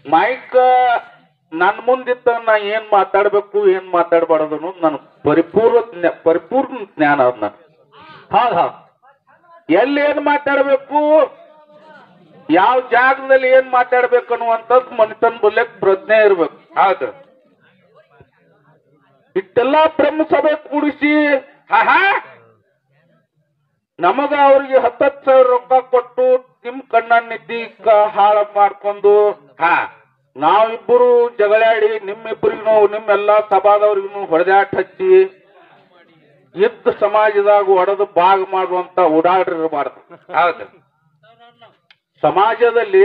Mic ನನ್ ಮುಂದಿದ್ದ ನಾ ಏನ್ ಮಾತಾಡ್ಬೇಕು ಏನ್ ಮಾತಾಡ್ಬಾರ್ದು ಅನ್ನೋದು ನನ್ ಪರಿಪೂರ್ಣ ಜ್ಞಾ- ಪರಿಪೂರ್ಣ ಜ್ಞಾನ ಅದ ನನ್ ಹೌದ್ ಹೌದ್ ಎಲ್ಲಿ ಏನ್ ಮಾತಾಡ್ಬೇಕು ಯಾವ ಜಾಗದಲ್ಲಿ ಏನ್ ಮಾತಾಡ್ಬೇಕು ಅನ್ನುವಂಥದ್ದು ಮನುಷ್ಯನ್ ಬಲ್ಯಕ್ ಪ್ರಜ್ಞೆ ಇರ್ಬೇಕು ಹೌದು ಇಷ್ಟೆಲ್ಲ ಬ್ರಹ್ಮ ಸಭೆ ಕೂಡಿಸಿ ಹಾ ನಮಗ ಅವ್ರಿಗೆ ಹತ್ತತ್ತು ಸಾವಿರ ರೊಕ್ಕ ಕೊಟ್ಟು ನಿಮ್ ಕಣ್ಣ ನಿದ್ದಿ ಕ- ಹಾಳ ಮಾಡ್ಕೊಂಡು ಹಾ ನಾವಿಬ್ಬರು ಜಗಳಾಡಿ ನಿಮ್ಮಿಬ್ಬರಿಗೂ ನಿಮ್ಮೆಲ್ಲಾ ಸಭಾದವ್ರಿಗೂ ಹೊಡೆದಾಟ ಹಚ್ಚಿ ಇದ್ದ ಸಮಾಜದಾಗ ಒಡೆದು ಭಾಗ ಮಾಡುವಂತ ಓಡಾಡಿರಬಾರ್ದು ಹೌದು ಸಮಾಜದಲ್ಲಿ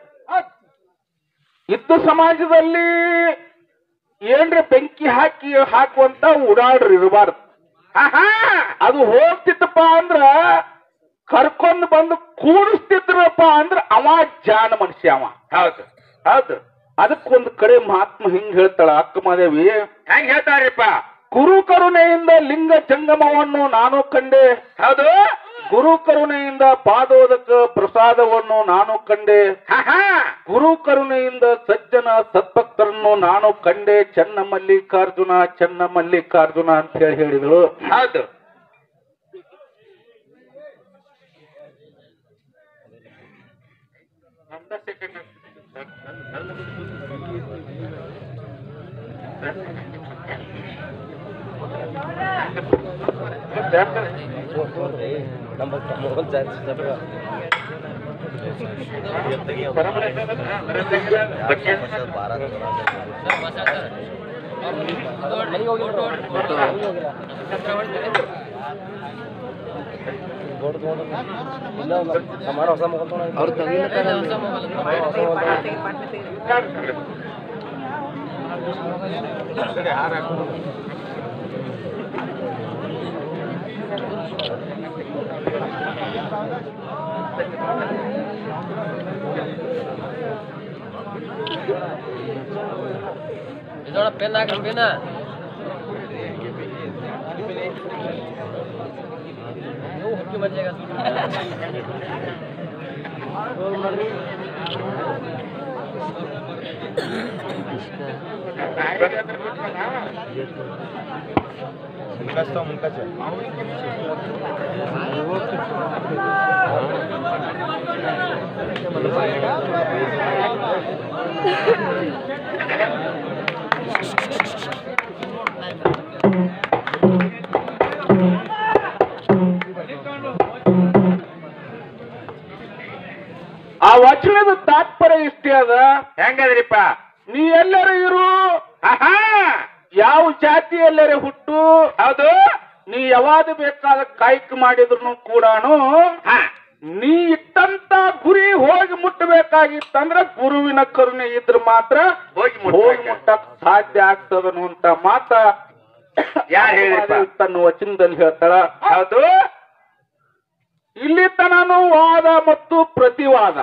ಇದ್ದ ಸಮಾಜದಲ್ಲಿ ಏನ್ರ ಬೆಂಕಿ ಹಾಕಿ ಹಾಕುವಂತ ಓಡಾಡ್ರಿ ಇರಬಾರ್ದು ಅದು ಹೋಗ್ತಿತ್ತಪ್ಪ ಅಂದ್ರ ಕರ್ಕೊಂಡ್ ಬಂದು ಕೂಡಿಸ್ತಿದ್ರಪ್ಪ ಅಂದ್ರ ಅವ ಜಾನ ಮನುಷ್ಯ ಅವ ಹೌದು ಹೌದು ಅದಕ್ಕೊಂದು ಕಡೆ ಮಹಾತ್ಮ ಹಿಂಗ್ ಹೇಳ್ತಾಳ ಅಕ್ಕ ಮಾದೇವಿ ಹೆಂಗ್ ಹೇಳ್ತಾರಿಪ್ಪ ಗುರು ಕರುಣೆಯಿಂದ ಲಿಂಗ ಜಂಗಮವನ್ನು ನಾನು ಕಂಡೆ ಹೌದು ಗುರು ಕರುಣೆಯಿಂದ ಪಾದೋದಕ ಪ್ರಸಾದವನ್ನು ನಾನು ಕಂಡೆ ಗುರು ಕರುಣೆಯಿಂದ ಸಜ್ಜನ ಸತ್ಭಕ್ತರನ್ನು ನಾನು ಕಂಡೆ ಚೆನ್ನ ಮಲ್ಲಿಕಾರ್ಜುನ ಚೆನ್ನ ಮಲ್ಲಿಕಾರ್ಜುನ ಅಂತ ಹೇಳಿ ಹೇಳಿದಳು ಹೌದು ಇದೊಳ ಪೆನ್ ಹಾಕ್ರಿ ಪೆನ್ ನೀವು ಹುಕ್ಕಿ ಮಜ್ಜೆಗ ಆ ವಚನದ ತಾತ್ಪರ್ಯ ಇಷ್ಟೇ ಅದ ಹೆಂಗದ್ರಿಪ್ಪ ನೀ ಎಲ್ಲರೂ ಇರು ಆಹಾ ಯಾವ ಜಾತಿ ಎಲ್ಲರೇ ಹುಟ್ಟು ಹೌದು ನೀ ಯಾವಾಗ ಬೇಕಾದ ಕಾಯ್ಕ ಮಾಡಿದ್ರು ಕೂಡ ನೀ ಇಟ್ಟಂತ ಗುರಿ ಹೋಗಿ ಮುಟ್ಟಬೇಕಾಗಿತ್ತಂದ್ರ ಗುರುವಿನ ಕರುಣೆ ಇದ್ರ ಮಾತ್ರ ಹೋಗಿ ಹೋಗಿ ಮುಟ್ಟಕ್ ಸಾಧ್ಯ ಆಗ್ತದ ಅಂತ ಮಾತ ಯಾರು ಹೇಳಿಪ್ಪ ತನ್ನ ವಚನದಲ್ಲಿ ಹೇಳ್ತಾಳ ಹೌದು ಇಲ್ಲಿ ತನನು ವಾದ ಮತ್ತು ಪ್ರತಿವಾದ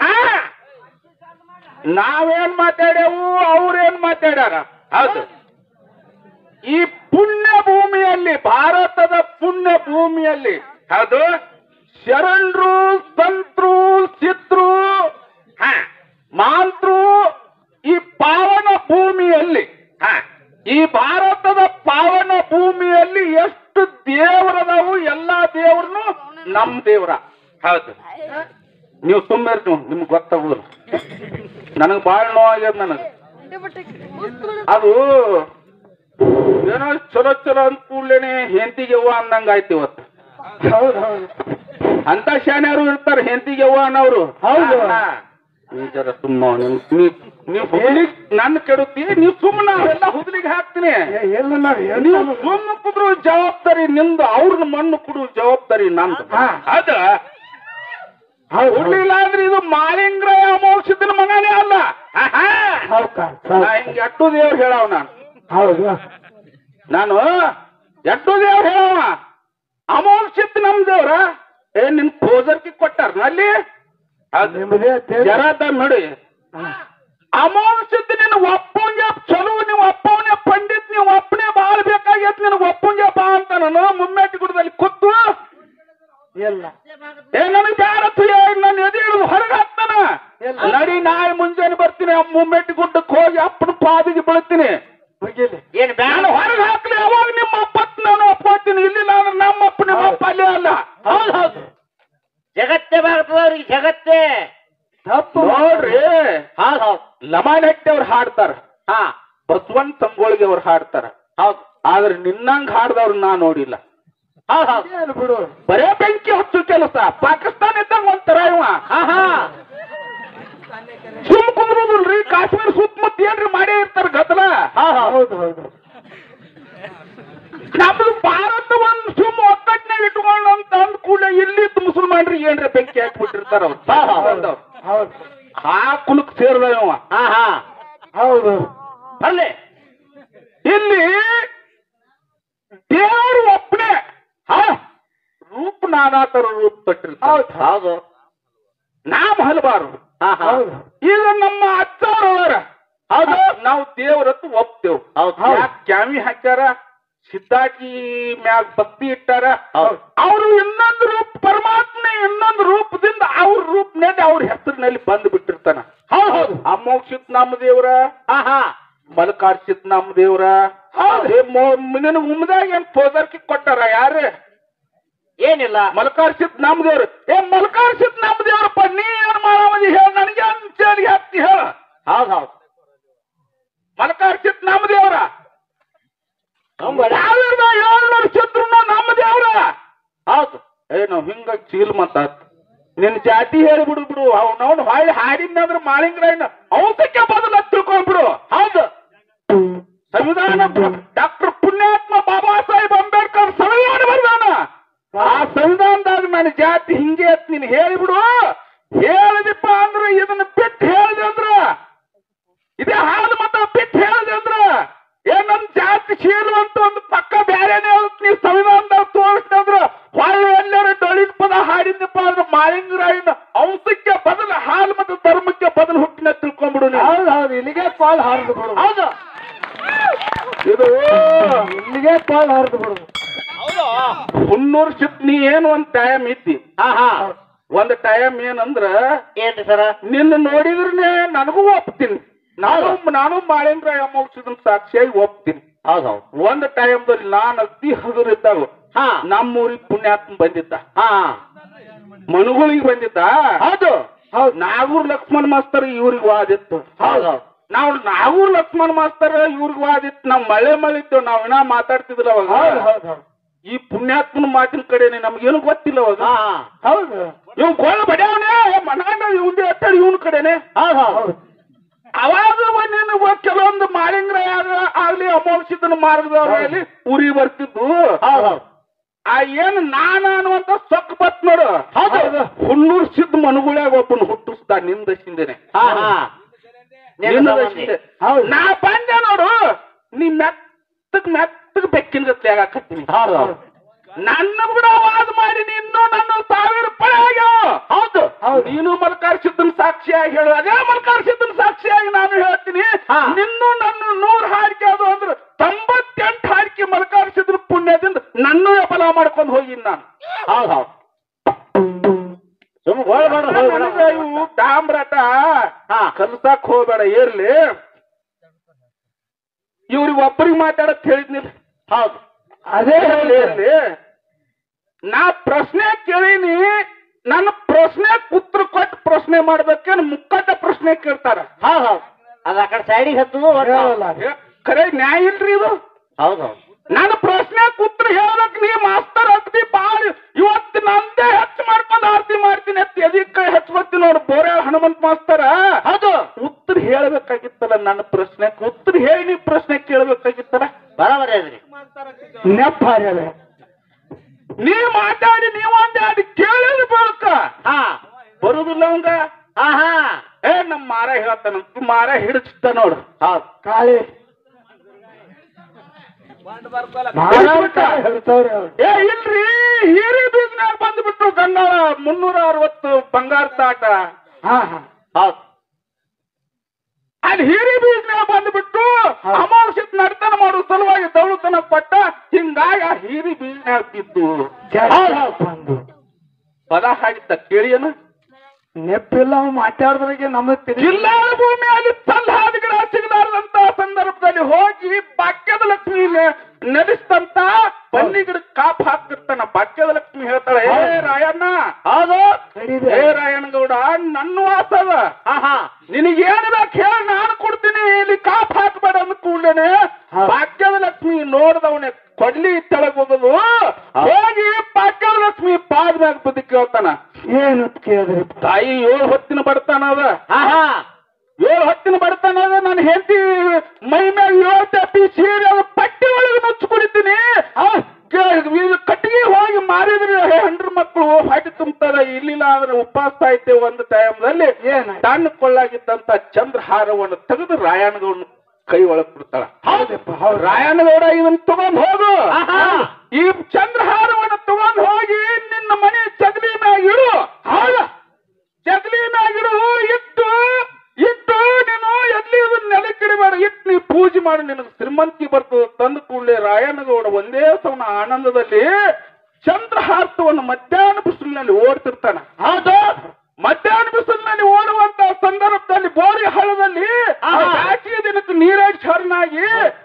ನಾವೇನ್ ಮಾತಾಡ್ಯಾವು ಅವ್ರೇನ್ ಮಾತಾಡ್ಯಾರ ಹೌದು ಈ ಪುಣ್ಯ ಭೂಮಿಯಲ್ಲಿ ಭಾರತದ ಪುಣ್ಯ ಭೂಮಿಯಲ್ಲಿ ಹೌದು ಶರಣರು ಸಂತರು ಸಿದ್ರು ಮಾಂತ್ರು ಈ ಪಾವನ ಭೂಮಿಯಲ್ಲಿ ಈ ಭಾರತದ ಪಾವನ ಭೂಮಿಯಲ್ಲಿ ಎಷ್ಟು ದೇವರದವು ಎಲ್ಲಾ ದೇವ್ರನು ನಮ್ ದೇವ್ರ ಹೌದು ನೀವು ಸುಮ್ಮನೆ ನಿಮ್ಗೆ ಗೊತ್ತಾಗುದು ನನಗ್ ಬಾಳ ನೋವಾಗ್ಯದ ನನಗ್ ಅದು ಏನೋ ಚಲೋ ಚಲೋ ಅಂದ ಕೂಡ್ಲೇನೆ ಹೆಂತಿಗೆ ಅವ್ವ ಅಂದಂಗ ಆಯ್ತು ಇವತ್ತು ಹೌದ್ ಹೌದು ಅಂತ ಶಾನ್ಯಾರು ಇರ್ತಾರೆ ಹೆಂತಿಗೆ ಅವ್ವ ಅನ್ನೋರು ಹೌದು. ನೀ ಜರ ಸುಮ್ಮ ನೀವು ಹುದ್ಲಿಗ್ ನನ್ನ ಕೆಡುತ್ತಿ ನೀವು ಸುಮ್ಮನೆ ಅವೆಲ್ಲ ಹುದ್ಲಿಗೆ ಹಾಕ್ತೀನಿ ಏ, ಎಲ್ಲ ನಾವ್ ನೀವು ಹೇಳ್ತಾವ್- ಸುಮ್ಮ ಕುದ್ರು ಜವಾಬ್ದಾರಿ ನಿಂದು ಅವ್ರನ್ನ ಮಣ್ಣು ಕೊಡು ಜವಾಬ್ದಾರಿ ನಂದು ಹಾ. ಅದ ಹೌದ್ ಹೌದ್. ಕೊಡ್ಲಿಲ್ಲ ಅಂದ್ರೆ ಇದು ಮಾಲಿಂಗ್ರಾಯ ಅಮೋಕ್ಷಿತನ ಮಗನೇ ಅಲ್ಲ ಆಹಾ. ಹೌದ್ ಕಾ- ನಾ ಹೌದ್. ಹಿಂಗ ಎಟ್ಟು ದೇವ್ರು ಹೇಳವ ನಾನು ಹೌದು ನಾನು ಎಟ್ಟು ದೇವ್ರು ಹೇಳವ ಅಮೋಕ್ಷಿತ್ ನಮ್ ದೇವ್ರ ಏ ನಿನ್ ಪೋಜರ್ಕಿ ಕೊಟ್ಟಾರ ಅಲ್ಲಿ ನಿಮ್ಮದೇ ತೇಜ್. ಜರಾದ ನೋಡಿ ಅಮೋಕ್ಷಿತ್ ನಿನ್ ಒಪ್ಪಂಗೆ ಚಲೋ ನೀವು ಒಪ್ಪವನೇ ಪಂಡಿತ್ ನೀವು ಒಪ್ಪನೇ ಬಾಳ್ ಬೇಕಾಗೈತ್ ನಿನಗ್ ಒಪ್ಪಂಗೆ ಬಾ ಅಂತ ನಾನು ಮುಮ್ಮೆಟ್ಟಿ ಗುಡದಲ್ಲಿ ಕೂತು ಇಲ್ಲ ಏ ನನಗ್ ಬ್ಯಾಡ ತುಯ್ಯ ನನ್ನ ಎದೆ ಹಿಡಿದು ಹೊರಗೆ ಹಾಕ್ತಾನ ಎಲ್ಲ. ನಡಿ ನಾ ನಾಳೆ ಮುಂಜಾನೆ ಬರ್ತೀನಿ ಆ ಮೂಮೆಂಟ್ ಗುಡ್ಡಕ್ಕೆ ಹೋಗಿ ಅಪ್ಪನ ಪಾದಿಗೆ ಬೀಳ್ತೀನಿ ಮುಗಿಲಿ ಏನ್ ಬ್ಯಾಡ ನಾನು ಹೊರಗೆ ಹಾಕ್ಲಿ ಅವಾಗ ನಿಮ್ಮ ಅಪ್ಪತ್ ನಾನು ಒಪ್ಕೋತೀನಿ ಇಲ್ಲಿ ನಾನು ನಮ್ಮ ಅಪ್ಪ ನಿಮ್ಮ ಅಪ್ಪ ಅಲ್ಲೇ ಅಲ್ಲ ಹೌದ್ ಹೌದು ಜಗತ್ತೇ ಬಾಗ್ತದ ಅವ್ರಿಗೆ ಜಗತ್ತೇ ತಪ್ಪು ನೋಡ್ರಿ ಹೌದ್ ಹೌದ್ ಲಮಾನ್ ಹಟ್ಟಿ ಅವ್ರು ಹಾಡ್ತಾರ ಹಾ ಬಸವನ್ ಸಂಗೋಳಿಗೆ ಅವ್ರು ಹಾಡ್ತಾರ ಹೌದ್ ಆದ್ರೆ ನಿನ್ನಂಗ್ ಹಾಡ್ದವ್ರು ನಾ ನೋಡಿಲ್ಲ ಹೌದ್ ಹೌದ್ ಏನು ಬಿಡು ಬರೇ ಬೆಂಕಿ ಹಚ್ಚು ಕೆಲಸ ಪಾಕಿಸ್ತಾನ ಇದ್ದಂಗ ಒಂಥರ ಇವ ಹಾ ಹಾ ಸುಮ್ ಕುಂದ್ರುದಿಲ್ರಿ ಕಾಶ್ಮೀರ ಸುತ್ತಮುತ್ತ ಏನ್ರಿ ಮಾಡೇ ಇರ್ತಾರ ಗದ್ದಲ ಹೌದ್ ಹೌದ್ ಹೌದು ಹೌದು ನಮ್ದು ಭಾರತ ಒಂದ್ ಸುಮ್ ಒತ್ತಟ್ನಾಗ ಇಟ್ಕೊಂಡು ಅಂತ ಅಂದ್ ಕೂಡಲೇ ಇಲ್ಲಿ ಮುಸಲ್ಮಾನ್ರಿ ಏನ್ರಿ ಬೆಂಕಿ ಹಾಕ್ಬಿಟ್ಟಿರ್ತಾರ ಅವ್ರು ಹೌದು ಹೌದು ಆ ಕುಲಕ್ ಸೇರ್ದ ಇವ ಹಾ ಹಾ ಹೌದು ಬರ್ಲಿ ಇಲ್ಲಿ ದೇವರು ಒಬ್ಬನೇ ಹಾ ರೂಪ ನಾನಾ ತರ ರೂಪ ತೊಟ್ಟಿರ್ತಾರ ಹೌದು ಹೌದು ನಾಮ್ ಹಲವಾರು ಹಾ ಹಾ ಹೌದು ಈಗ ನಮ್ಮ ಅಜ್ಜವ್ರವರ ಹೌದು ನಾವು ದೇವರತ್ತು ಒಪ್ತೇವ್ ಹೌದ್ ಯಾಕ್ ಕ್ಯಾಮಿ ಹಾಕ್ಯಾರ ಸಿದ್ಧಾಕಿ ಮ್ಯಾಗ ಭಕ್ತಿ ಇಟ್ಟಾರ ಹೌದ್. ಅವರು ಇನ್ನೊಂದು ರೂಪ ಪರಮಾತ್ಮ ಇನ್ನೊಂದು ರೂಪದಿಂದ ಅವ್ರ ರೂಪನಲ್ಲಿ ಅವ್ರ ಹೆಸರಿನಲ್ಲಿ ಬಂದು ಬಿಟ್ಟಿರ್ತಾನ ಹೌದ್ ಹೌದು ಅಮೋಕ್ಷಿತ್ ನಮ್ಮ ದೇವ್ರ ಹಾ ಹಾ ಮಲ್ಕಾರ್ಸಿತ್ ನಮ್ಮ ದೇವ್ರ ನಿನಗೆ ಉಮ್ದಾಗ ಏನ್ ಪೋದರ್ಕಿ ಕೊಟ್ಟಾರ ಯಾರು ಏನಿಲ್ಲ ಮಲ್ಕಾರ್ಸಿತ್ ನಮ್ಮ ದೇವ್ರ ಏ ಮಲ್ಕಾರ್ಸಿತ್ ನಮ್ಮ ದೇವ್ರಪ್ಪ ನೀ ಏನ್ ಮಾಡಮದಿ ಹೇಳ ನನಗೆ ಅಂತೇಳಿ ಹತ್ತಿ ಹೇಳ ಹೌದ್ ಹೌದ್ ಮಲ್ಕಾರ್ಸಿತ್ ನಮ್ಮ ದೇವ್ರ ಸಾವಿರದ ಏಳ್ನೂರು ಶತ್ರುನ ನಮ್ಮ ದೇವ್ರ ಹೌದು ಏ ನಾವ್ ಹಿಂಗ ಚೀಲ್ ಮಾತಾತ್ ನಿನ್ ಜಾತಿ ಹೇಳಿ ಬಿಡು ಬಿಡು ಅವ್ನವ್ನ ಹೊಳ್ಳಿ ಹಾಡಿದ್ನಂದ್ರ ಮಾಳಿಂಗ್ರಾಯನ ಔತಕ್ಕೆ ಬದಲ ತಿಳ್ಕೊಂಡ್ಬಿಡು ಹೌದು ಸಂವಿಧಾನ ಡಾಕ್ಟರ್ ಪುಣ್ಯಾತ್ಮ ಬಾಬಾ ಸಾಹೇಬ್ ಅಂಬೇಡ್ಕರ್ ಸಂವಿಧಾನ ಬರ್ದಾನ ಆ ಸಂವಿಧಾನದಾಗ ನನ್ನ ಜಾತಿ ಹಿಂಗೆ ಅಂತ ನೀನ್ ಹೇಳಿಬಿಡು ಹೇಳಿದಪ್ಪ ಅಂದ್ರ ಇದನ್ನ ಬಿಟ್ಟು ಹೇಳಿದೆ ಅಂದ್ರ ಇದೇ ಹಾಲು ಮತ ಬಿಟ್ಟು ಹೇಳಿದೆ ಅಂದ್ರ ಏ ನನ್ ಜಾತಿ ಶೀಲು ಅಂತ ಒಂದು ಪಕ್ಕ ಬ್ಯಾರೇನೆ ಹೇಳುತ್ತ ನೀ ಸಂವಿಧಾನದಾಗ ತೋರಿಸ್ತಂದ್ರ ಹೊಳ್ಳಿ ಎಲ್ಲಾರ ಡೊಳಿನ ಪದ ಹಾಡಿದಪ್ಪ ಅಂದ್ರ ಮಾಳಿಂಗರಾಯನ ಔಷಕ್ಕೆ ಬದಲು ಹಾಲು ಮತ್ತು ಧರ್ಮಕ್ಕೆ ಬದಲು ಹುಟ್ಟಿನ ತಿಳ್ಕೊಂಡ್ಬಿಡು ನೀನು ಹೌದು ಹೌದು ಇಲ್ಲಿಗೆ ಪಾಲ್ ಹಾರಿದು ಬಿಡು ಹೌದು ಇದು ಇಲ್ಲಿಗೆ ಪಾಲ್ ಹಾರಿದು ಬಿಡು ಮುನ್ನೂರು ಶಿಪ್ ನೀ ಏನು ಒಂದ್ ಟೈಮ್ ಇದ್ದಿ ಹಾ ಹಾ ಒಂದ್ ಟೈಮ್ ಏನಂದ್ರ ಏನ್ರಿ ಸರ ನಿನ್ನ ನೋಡಿದ್ರೆ ನನಗೂ ಒಪ್ತೀನಿ ನಾನು ನಾನು ಮಾಳೇಂದ್ರ ಅಮೌಷಧನ್ ಸಾಕ್ಷಿಯಾಗಿ ಒಪ್ತೀನಿ ಹೌದ್ ಹೌದ್ ಒಂದ್ ಟೈಮ್ದಲ್ಲಿ ನಾನು ಅತಿ ಹಗುರಿದ್ದಾಗ ಹಾ ನಮ್ಮೂರಿಗೆ ಪುಣ್ಯಾತ್ಮ ಬಂದಿದ್ದ ಹಾ ಮನುಗಳಿಗೆ ಬಂದಿದ್ದ ಹೌದು ಹೌದು ನಾಗೂರ್ ಲಕ್ಷ್ಮಣ ಮಾಸ್ತರ್ ಇವ್ರಿಗೆ ವಾದಿತ್ತು ಹೌದ್ ಹೌದ್ ನಾವು ನಾಗೂರ್ ಲಕ್ಷ್ಮಣ ಮಾಸ್ತರ್ ಇವ್ರಿಗೆ ವಾದಿತ್ತು ನಾವ್ ಮಳೆ ಮಳೆ ಇದ್ದೇವ್ ನಾವ್ ಇನ್ನ ಮಾತಾಡ್ತಿದ್ದಿಲ್ಲ ಹೌದು ಅವಾಗ ಹೌದು ಹೌದು ಈ ಪುಣ್ಯಾತ್ಮನ ಮಾತಿನ ಕಡೆನೆ ನಮ್ಗೇನು ಗೊತ್ತಿಲ್ಲ ಅವಾಗ ಹಾ ಹಾ ಹೌದು ಇವ್ ಗೋಳ ಬಡ್ಯಾವನೇ ಮನಾಂಡ ಇವಂದೇ ಅಟ್ಟಾಡಿ ಇವನ್ ಕಡೆನೆ ಹೌದ್ ಹೌದ್ ಹೌದು ಅವಾಗ ನೀನು ಕೆಲವೊಂದು ಮಾಳಿಂಗ್ರ ಆಗ್ಲಿ ಅಮೋಕ್ಷಿತನ ಮಾರ್ಗದವ್ರಲ್ಲಿ ಉರಿ ಬರ್ತಿದ್ದು ಹೌದ್ ಹೌದ್ ಆ ಏನ್ ನಾನ ಅನ್ನುವಂತ ಸೊಕ್ಕ ಬತ್ ನೋಡು ಹೌದು. ಹುಣ್ಣೂರ್ ಸಿದ್ಧ ಮನುಗುಳ್ಯಾಗ ಒಬ್ಬನ ಹುಟ್ಟಿಸ್ದ ನಿಂದ ಸಿಂದೇನೆ ಹಾ ಹಾ ನಿನ್ನ ನಿನ್ನ ಸಂಬಂಧಿ. ದಶಿಂದೆ. ಹೌದು. ನಾ ಬಂದೆ ನೋಡು ನೀ ಮೆತ್ತಗ್ ಮೆತ್ತಗ್ ಬೆಕ್ಕಿನ ಗತ್ಲೆ ಆಗಾಕತ್ತೀನಿ ಹೌದ್ ಹೌದ್ ನನ್ನ ಕೂಡ ವಾದ ಮಾಡಿ ನೀನು ನನ್ನ ಸಾವಿರ ರೂಪಾಯಿ ಆಗ್ಯಾವ ಹೌದು ಹೌದು. ನೀನು ಮಲ್ಕಾರ್ ಸಿದ್ದನ್ ಸಾಕ್ಷಿಯಾಗಿ ಹೇಳು ಅದೇ ಮಲ್ಕಾರ್ ಸಿದ್ದನ್ ಸಾಕ್ಷಿಯಾಗಿ ನಾನು ಹೇಳ್ತೀನಿ ಹಾ. ನಿನ್ನು ನನ್ನ ನೂರ್ ಹಾಡಿಕೆ ಅದು ಅಂದ್ರೆ ತೊಂಬತ್ತೆಂಟು ಹಾಡಿಕೆ ಮಲ್ಕಾರ್ ಸಿದ್ದನ್ ಪುಣ್ಯದಿಂದ ನನ್ನೂ ಫಲ ಮಾಡ್ಕೊಂಡು ಹೋಗಿನ್ ನಾನು ಹೌದ್ ಹೌದ್ ಸುಮ್ ಗೋಳ ಬೇಡ ನನಗೆ ಇವು ಡಾಂಬ್ರಾಟ ಹಾ ಕಲ್ಸಕ್ ಹೋಗ್ಬೇಡ ಏರ್ಲಿ ಇವ್ರಿಗೆ ಒಬ್ಬರಿಗೆ ಮಾತಾಡಕ್ ಹೇಳಿದ್ನಿಲ್ಲ ಹೌದು ಅದೇ ಇರ್ಲಿ, ಹೇಳಿ ಇರ್ಲಿ. ನಾ ಪ್ರಶ್ನೆ ಕೇಳೀನಿ ನನ್ನ ಪ್ರಶ್ನೆ ಉತ್ತರ ಕೊಟ್ಟು ಪ್ರಶ್ನೆ ಮಾಡ್ಬೇಕೇನು ಮುಕ್ಕಟ್ಟ ಪ್ರಶ್ನೆ ಕೇಳ್ತಾರ ಹೌದ್ ಹೌದ್ ಅದ ಆ ಕಡೆ ಸೈಡಿಗೆ ಹತ್ತದು ಹೇಳಲ್ಲ ಏ, ಖರೆ ನ್ಯಾಯ ಇಲ್ರಿ ಇದು ಹೌದ್ ಹೌದ್ ನನ್ನ ಪ್ರಶ್ನೆ ಉತ್ತರ ಹೇಳಕ್ ನೀ ಮಾಸ್ತರ್ ಹತ್ತಿ ಬಾಳ ಇವತ್ತು ನಂದೇ ಹೆಚ್ಚು ಮಾಡ್ಕೊಂಡು ಆರತಿ ಮಾಡ್ತೀನಿ ಅತ್ತಿ ಎದಕ್ಕೆ ಹಚ್ಕೊತೀನಿ ನೋಡು ಬೋರೆ ಹನುಮಂತ ಮಾಸ್ತರ ಹೌದು ಉತ್ತರ ಹೇಳ್ಬೇಕಾಗಿತ್ತಲ್ಲ ನನ್ನ ಪ್ರಶ್ನೆ ಉತ್ತರ ಹೇಳಿ ನೀ ಪ್ರಶ್ನೆ ಕೇಳ್ಬೇಕಾಗಿತ್ತಲ್ಲ ಬರಬರಿ ಅದ್ರಿ ನೆಪ್ಪ ಹಾರ್ಯಾವೆ ನೀ ಮಾತಾಡಿ ನೀವೊಂದ್ ಎರಡು ಕೇಳಿದ ಬಳಕ ಹಾ ಬರುದಿಲ್ಲ ಅವಂಗ ಹಾ ಹಾ ಏ ನಮ್ ಮಾರ ಹೇಳ್ತಾನಂತ ಮಾರ ಹಿಡಿಸ್ತ ನೋಡು ಹೌದ್ ಕಾಳಿ ಮಾರಾಟ ಹೇಳ್ತಾವ್ರಿ ಅವ್ರು ಏ ಇಲ್ರಿ ಹೀರಿ ಬೀಜ್ನಾಗ ಬಂದ್ಬಿಟ್ಟು ಗಂಗಾಳ ಮುನ್ನೂರ ಅರವತ್ತು ಬಂಗಾರ ತಾಟ ಹಾ ಹಾ ಹೌದ್ ಅಲ್ಲಿ ಹೀರಿ ಬೀಜ್ನಾಗ ಬಂದ್ಬಿಟ್ಟು ಅಮಾವಾಸ್ಯತ್ ನರ್ತನ ಮಾಡೋ ಸಲುವಾಗಿ ದೌಳತನ ಪಟ್ಟ ಹಿಂಗಾಗಿ ಆ ಹೀರಿ ಬೀಜ್ನಾಗ ಬಿದ್ದು ಜಾಸ್ತಿ ಬಂದು ಪದ ಹಾಡಿದ್ದ ಕೇಳಿಯನ ನೆಪ್ಪಿಲ್ಲ ಅವ್ ಮಾತಾಡಿದ್ರಿಗೆ ನಮಗ್ ತಿಳಿ ಜಿಲ್ಲಾಳ ಭೂಮಿಯಲ್ಲಿ ಸಲ್ಹಾದಿಗಳ ಸಿಗಲಾರದಂತ ಸಂದರ್ಭದಲ್ಲಿ ಹೋಗಿ ಭಾಗ್ಯದ ಲಕ್ಷ್ಮಿ ನೆ- ನೆಲೆಸ್ತಂತ ಬನ್ನಿ ಗಿಡ ಕಾಪ್ ಹಾಕ್ತಿರ್ತಾನ ಭಾಗ್ಯದ ಲಕ್ಷ್ಮಿ ಹೇಳ್ತಾಳೆ ಹೇ ರಾಯಣ್ಣ ಹೌದು ಕಡಿದೆ. ಹೇ ರಾಯಣ್ಣಗೌಡ ನನ್ನ ವಾಸದ ಆಹಾ ನಿನಗೇನು ಬೇಕು ಹೇಳಿ ನಾನು ಕೊಡ್ತೀನಿ ಇಲ್ಲಿ ಕಾಪ್ ಹಾಕ್ಬೇಡ ಅಂದ ಕೂಡಲೇ ಹಾ. ಭಾಗ್ಯದ ಲಕ್ಷ್ಮಿ ನೋಡ್ದವನೆ ಕೊಡ್ಲಿ ತೆಳಗ್ ಹೋಗೋದು ಹೋಗಿ ಭಾಗ್ಯದ ಲಕ್ಷ್ಮಿ ಪಾದ ಮ್ಯಾಗ ಬುದ್ಧಿ ಕೇಳ್ತಾನ ಏನು ಕೇಳಿದ್ರಿ ತಾಯಿ ಏಳು ಹೊತ್ತಿನ ಬಡತಾನ ಅದ ಆಹಾ ಏಳು ಹೊತ್ತಿನ ಬಡತಾನ ಅದ ನಾನು ಹೆಂಡತಿ ಮೈ ಮ್ಯಾಗ ಏಳು ತಪ್ಪಿ ಸೀರೆ ಅದು ಪಟ್ಟಿ ಒಳಗೆ ನುಚ್ಚು ಕುಡಿತೀನಿ ಆ, ಗ- ಇದು ಕಟ್ಟಿಗೆ ಹೋಗಿ ಮಾರಿದ್ರೆ ಹೆಂಡ್ರ ಮಕ್ಕಳು ಹೊಟ್ಟೆ ತುಂಬ್ತಾರ ಇಲ್ಲಿಲ್ಲ ಅಂದ್ರೆ ಉಪವಾಸ ಐತೆ ಒಂದು ಟೈಮ್ದಲ್ಲಿ ಏನಾಯ್ತು? ತನ್ನ ಕೊಳ್ಳಾಗಿದ್ದಂತ ಚಂದ್ರಹಾರವನ್ನು ತೆಗೆದು ರಾಯಣ್ಣಗೌಡನ ಕೈ ಒಳಗ್ ಬಿಡ್ತಾಳ ಹೌದಪ್ಪ ಹೌದು ರಾಯಣ್ಣಗೌಡ ಇದನ್ನ ತಗೊಂಡ್ ಹೋಗು ಆಹಾ. ಈ ಚಂದ್ರಹಾರವನ್ನು ತಗೊಂಡ್ ಹೋಗಿ ನಿನ್ನ ಮನೆ ಜಗಲಿ ಮ್ಯಾಗ ಇಡು ಹೌದಾ ಜಗಲಿ ಮ್ಯಾಗ ಇಡು ಇಟ್ಟು ಇಟ್ಟು ನೀನು ಎಲ್ಲಿ ಇದನ್ನ ನೆಲಕ್ಕಿಡಬೇಡ ಇಟ್ಟು ನೀ ಪೂಜೆ ಮಾಡಿ ನಿನಗೆ ಶ್ರೀಮಂತಿ ಬರ್ತದೆ ತಂದು ಕೂಡಲೇ ರಾಯಣ್ಣಗೌಡ ಒಂದೇ ಸವನ ಆನಂದದಲ್ಲಿ ಚಂದ್ರಹಾರತವನ್ನು ಮಧ್ಯಾಹ್ನ ಬಿಸಿಲಿನಲ್ಲಿ ಓಡ್ತಿರ್ತಾನ ಹೌದು ಮಧ್ಯಾಹ್ನ ಬಿಸಿಲಿನಲ್ಲಿ ಓಡುವಂತ ಸಂದರ್ಭದಲ್ಲಿ ಬೋರಿ ಹಳ್ಳದಲ್ಲಿ ಆಹಾ. ಬ್ಯಾಸಿಗೆ ದಿನಕ್ಕೆ ನೀರಾಗಿ ಶರಣಾಗಿ